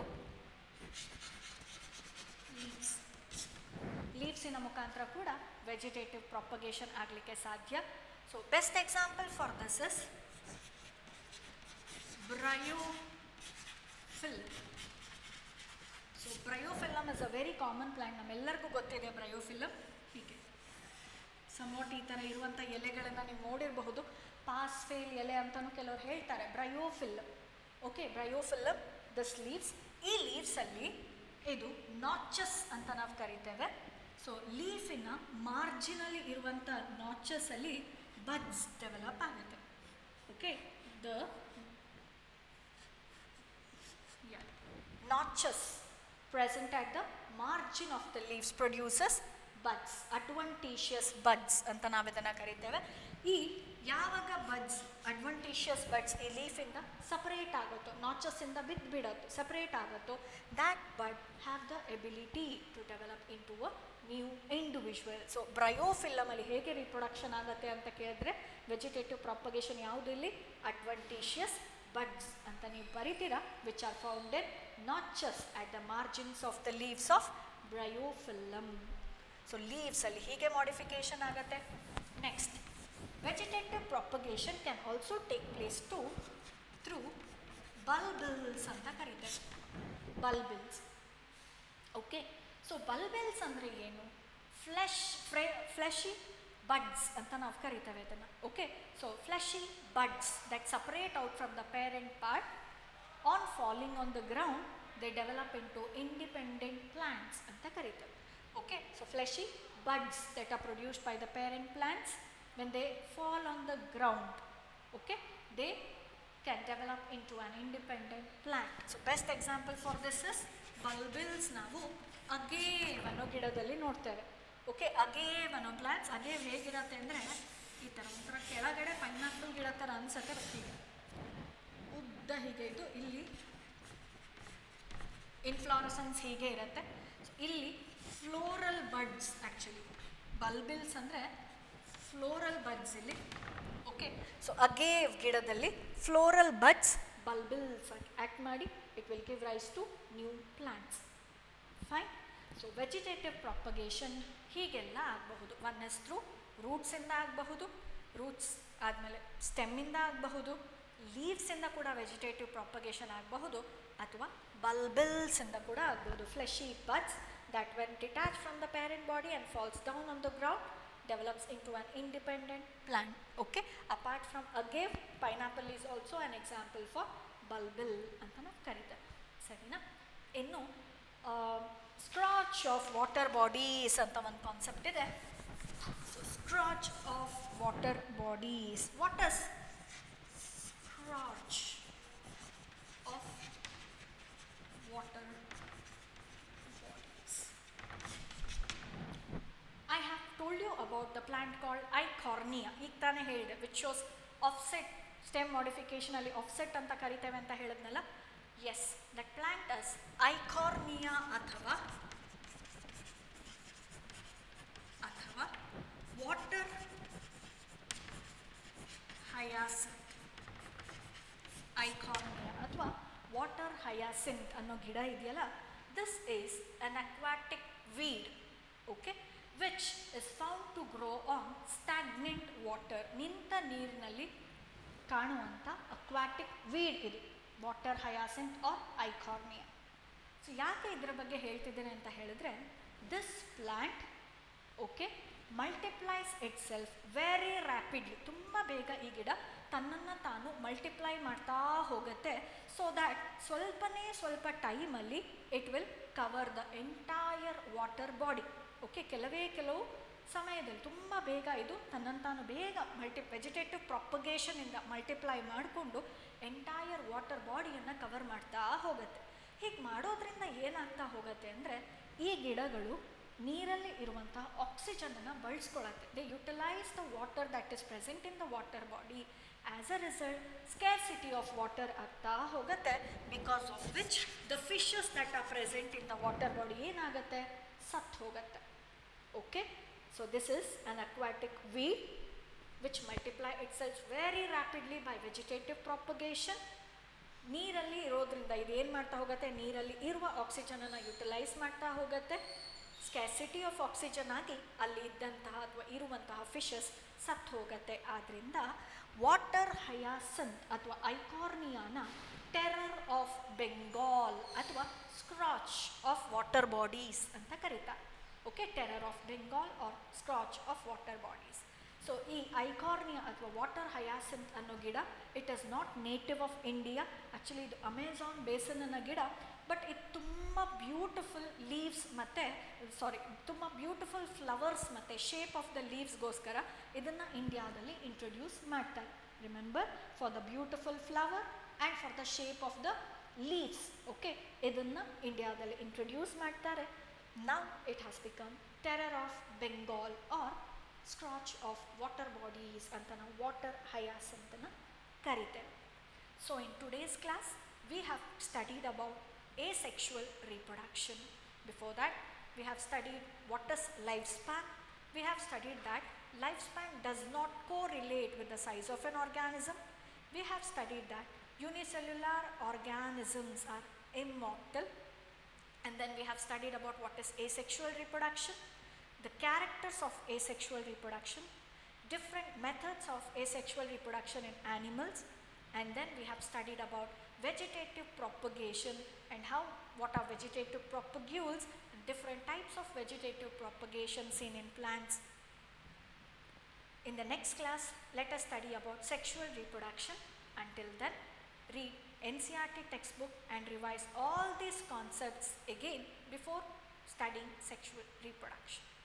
leaves ಲೀವ್ಸಿನ ಮುಖಾಂತರ ಕೂಡ ವೆಜಿಟೇಟಿವ್ ಪ್ರಾಪಗೇಷನ್ ಆಗಲಿಕ್ಕೆ ಸಾಧ್ಯ so best example for this is Bryophyll so Bryophyllum is a very common plant ನಮ್ಮೆಲ್ಲರಿಗೂ ಗೊತ್ತಿದೆ ಬ್ರಯೋಫಿಲಮ್ ಹೀಗೆ ಸಮೋಟ್ ಈ ಥರ ಇರುವಂಥ ಎಲೆಗಳನ್ನು ನೀವು ನೋಡಿರಬಹುದು ಪಾಸ್ಫೇಲ್ ಎಲೆ ಅಂತಲೂ ಕೆಲವರು ಹೇಳ್ತಾರೆ Bryophyllum okay Bryophyllum this leaves ಈ ಲೀವ್ಸಲ್ಲಿ ಇದು ನಾಚಸ್ ಅಂತ ನಾವು ಕರಿತೇವೆ ಸೊ ಲೀಫಿನ ಮಾರ್ಜಿನಲ್ಲಿ ಇರುವಂಥ ನಾಚಸಲ್ಲಿ ಬಡ್ಸ್ ಡೆವಲಪ್ ಆಗುತ್ತೆ okay the notches present at the margin of the leaves produces buds adventitious buds ಅಂತ ನಾವು ಇದನ್ನು ಕರಿತೇವೆ ಈ ಯಾವಾಗ ಬಡ್ಸ್ ಅಡ್ವಂಟೇಷಿಯಸ್ ಬಡ್ಸ್ ಈ ಲೀಫಿಂದ ಸಪರೇಟ್ ಆಗುತ್ತೋ ನಾಚಸ್ಸಿಂದ ಬಿದ್ದು ಬಿಡುತ್ತೋ ಸಪರೇಟ್ ಆಗುತ್ತೋ that bud have the ability to develop in to a new individual so ಬ್ರಯೋಫಿಲ್ಲಮಲ್ಲಿ ಹೇಗೆ ರಿಪ್ರೊಡಕ್ಷನ್ ಆಗುತ್ತೆ ಅಂತ ಕೇಳಿದ್ರೆ ವೆಜಿಟೇಟಿವ್ ಪ್ರಾಪಗೇಷನ್ ಯಾವುದು ಇಲ್ಲಿ ಅಡ್ವಂಟೇಷಿಯಸ್ ಬಡ್ಸ್ ಅಂತ ನೀವು ಬರಿತೀರಾ which are founded notches at the margins of the leaves of Bryophyllum so ಲೀವ್ಸಲ್ಲಿ ಹೀಗೆ ಮಾಡಿಫಿಕೇಶನ್ ಆಗುತ್ತೆ next vegetative propagation can also take place to through bulbils ಅಂತ ಕರೀತಾರೆ ಬಲ್ಬಿಲ್ಸ್ ಓಕೆ ಸೊ ಬಲ್ಬೆಲ್ಸ್ ಅಂದರೆ ಏನು ಫ್ಲೆಶ್ ಫ್ರೆ ಫ್ಲೆಶಿ ಬಡ್ಸ್ ಅಂತ ನಾವು ಕರಿತೇವೆ ಇದನ್ನು okay so fleshy buds that separate out from the parent part on falling on the ground they develop in into independent plants ಅಂತ ಕರೀತೇವೆ okay so fleshy buds that are produced by the parent plants when they fall on the ground okay they can develop into an independent plant. So best example for this is bulbils ನಾವು ಅಗೇವ್ ಅನ್ನೋ ಗಿಡದಲ್ಲಿ ನೋಡ್ತೇವೆ okay ಅಗೇವ್ ಅನ್ನೋ plants ಅಗೇವ್ ಹೇಗಿರತ್ತೆ ಅಂದರೆ ಈ ಥರ ಒಂಥರ ಕೆಳಗಡೆ ಪೈನಾಪಲ್ ಗಿಡ ಥರ ಅನ್ಸತ್ತೆ ಹೀಗೆ ಉದ್ದ ಹೀಗೆ ಇದ್ದು ಇಲ್ಲಿ ಇನ್ಫ್ಲಾರಸನ್ಸ್ ಹೀಗೆ ಇರುತ್ತೆ So, ಇಲ್ಲಿ ಫ್ಲೋರಲ್ ಬಡ್ಸ್ ಆ್ಯಕ್ಚುಲಿ ಬಲ್ಬಿಲ್ಸ್ ಅಂದರೆ ಫ್ಲೋರಲ್ ಬಡ್ಸ್ ಇಲ್ಲಿ ಓಕೆ ಸೊ ಅಗೇವ್ ಗಿಡದಲ್ಲಿ ಫ್ಲೋರಲ್ ಬಡ್ಸ್ ಬಲ್ಬಿಲ್ಸ್ ಆ್ಯಕ್ಟ್ ಮಾಡಿ it will give rise to new plants fine so vegetative propagation ಹೀಗೆಲ್ಲ ಆಗಬಹುದು ಒನ್ ಎಸ್ ಥ್ರೂ ರೂಟ್ಸಿಂದ ಆಗಬಹುದು ರೂಟ್ಸ್ ಆದಮೇಲೆ ಸ್ಟೆಮ್ಮಿಂದ ಆಗಬಹುದು ಲೀವ್ಸಿಂದ ಕೂಡ ವೆಜಿಟೇಟಿವ್ ಪ್ರಾಪಗೇಷನ್ ಆಗಬಹುದು ಅಥವಾ ಬಲ್ಬಿಲ್ಸಿಂದ ಕೂಡ ಆಗಬಹುದು fleshy buds that when detached from the parent body and falls down on the ground develops into an independent plant okay apart from agave pineapple is also an example for bulbil ಅಂತ ನಾವು ಕರೀತೇವೆ ಸರಿನಾ ಇನ್ನು scratch of water bodies ಅಂತ ಒಂದು concept ಇದೆ so scratch of water bodies what is scratch of water bodies. I have told you about the plant called Eichhornia. ಈಗ ತಾನೇ ಹೇಳಿದೆ ವಿಚ್ ಶೋಸ್ ಆಫ್ಸೆಟ್ ಸ್ಟೆಮ್ ಮಾಡಿಫಿಕೇಶನಲ್ಲಿ ಆಫ್ಸೆಟ್ ಅಂತ ಕರಿತೇವೆ ಅಂತ ಹೇಳಿದ್ನಲ್ಲ yes that plant is Eichhornia ಅಥವಾ ಅಥವಾ ವಾಟರ್ ಹಯಾಸಿಂತ್ ಐಕಾರ್ನಿಯಾ ಅಥವಾ ವಾಟರ್ ಹಯಾಸಿಂತ್ ಅನ್ನೋ ಗಿಡ ಇದೆಯಲ್ಲ this is an aquatic weed okay which is found to grow on stagnant water ನಿಂತ ನೀರಿನಲ್ಲಿ ಕಾಣುವಂಥ ಅಕ್ವಾಟಿಕ್ ವೀಡ್ ಇದು water hyacinth or Eichhornia so ಯಾಕೆ ಇದರ ಬಗ್ಗೆ ಹೇಳ್ತಿದ್ದೇನೆ ಅಂತ ಹೇಳಿದ್ರೆ this plant okay multiplies itself very rapidly ತುಂಬ ಬೇಗ ಈ ಗಿಡ ತನ್ನನ್ನು ತಾನು ಮಲ್ಟಿಪ್ಲೈ ಮಾಡ್ತಾ ಹೋಗುತ್ತೆ ಸೊ ದ್ಯಾಟ್ ಸ್ವಲ್ಪನೇ ಸ್ವಲ್ಪ ಟೈಮಲ್ಲಿ it will cover the entire water body okay ಕೆಲವೇ ಕೆಲವು ಸಮಯದಲ್ಲಿ ತುಂಬ ಬೇಗ ಇದು ತನ್ನನ್ನು ತಾನು ಬೇಗ ಮಲ್ಟಿ ವೆಜಿಟೇಟಿವ್ ಪ್ರಾಪಗೇಷನಿಂದ ಮಲ್ಟಿಪ್ಲೈ ಮಾಡಿಕೊಂಡು ಎಂಟೈರ್ ವಾಟರ್ ಬಾಡಿಯನ್ನು ಕವರ್ ಮಾಡ್ತಾ ಹೋಗುತ್ತೆ ಹೀಗೆ ಮಾಡೋದ್ರಿಂದ ಏನಾಗ್ತಾ ಹೋಗುತ್ತೆ ಅಂದರೆ ಈ ಗಿಡಗಳು ನೀರಲ್ಲಿ ಇರುವಂತಹ ಆಕ್ಸಿಜನನ್ನು ಬಳಸ್ಕೊಳತ್ತೆ they utilise the water that is present in the water body as a result scarcity of water ಆಗ್ತಾ ಹೋಗುತ್ತೆ because of which the fishes that are present in the water body ಏನಾಗುತ್ತೆ ಸತ್ತು ಹೋಗುತ್ತೆ okay so this is an aquatic weed which multiply itself very rapidly by vegetative propagation ನೀರಲ್ಲಿ ಇರೋದ್ರಿಂದ ಇದು ಏನು ಮಾಡ್ತಾ ಹೋಗುತ್ತೆ ನೀರಲ್ಲಿ ಇರುವ ಆಕ್ಸಿಜನನ್ನು ಯುಟಿಲೈಸ್ ಮಾಡ್ತಾ ಹೋಗುತ್ತೆ ಸ್ಕ್ಯಾಸಿಟಿ ಆಫ್ ಆಕ್ಸಿಜನ್ ಆಗಿ ಅಲ್ಲಿ ಇದ್ದಂತಹ ಅಥವಾ ಇರುವಂತಹ ಫಿಶಸ್ ಸತ್ತು ಹೋಗುತ್ತೆ ಆದ್ದರಿಂದ ವಾಟರ್ ಹಯಾಸಂತ್ ಅಥವಾ ಐಕಾರ್ನಿಯಾನ ಟೆರರ್ ಆಫ್ ಬೆಂಗಾಲ್ ಅಥವಾ ಸ್ಕ್ರಾಚ್ ಆಫ್ ವಾಟರ್ ಬಾಡೀಸ್ ಅಂತ ಕರೀತಾರೆ okay terror of Bengal or scratch of water bodies so ಈ ಐಕಾರ್ನಿಯಾ ಅಥವಾ ವಾಟರ್ ಹಯಾಸಂತ್ ಅನ್ನೋ ಗಿಡ it is not native of India actually ಇದು ಅಮೆಝಾನ್ ಬೇಸನ್ ಅನ್ನೋ ಗಿಡ ಬಟ್ ಇದು ತುಂಬ ಬ್ಯೂಟಿಫುಲ್ ಲೀವ್ಸ್ ಮತ್ತು ಸಾರಿ ತುಂಬ ಬ್ಯೂಟಿಫುಲ್ ಫ್ಲವರ್ಸ್ ಮತ್ತು ಶೇಪ್ ಆಫ್ ದ ಲೀವ್ಸ್ಗೋಸ್ಕರ ಇದನ್ನು ಇಂಡಿಯಾದಲ್ಲಿ ಇಂಟ್ರೊಡ್ಯೂಸ್ ಮಾಡ್ತಾರೆ remember for the beautiful flower and for the shape of the leaves okay ಇದನ್ನು ಇಂಡಿಯಾದಲ್ಲಿ ಇಂಟ್ರೊಡ್ಯೂಸ್ ಮಾಡ್ತಾರೆ now it has become terror of Bengal or scratch of water bodies ಅಂತ ನಾವು ವಾಟರ್ ಹಯಾಸ್ ಅಂತನ ಕರಿತೇವೆ so in today's class we have studied about asexual reproduction. Before that, we have studied what is lifespan. We have studied that lifespan does not correlate with the size of an organism. We have studied that unicellular organisms are immortal. And then we have studied about what is asexual reproduction, the characters of asexual reproduction, different methods of asexual reproduction in animals, and then we have studied about vegetative propagation and how what are vegetative propagules and different types of vegetative propagation seen in plants. In the next class, let us study about sexual reproduction. Until then, read NCRT textbook and revise all these concepts again before studying sexual reproduction.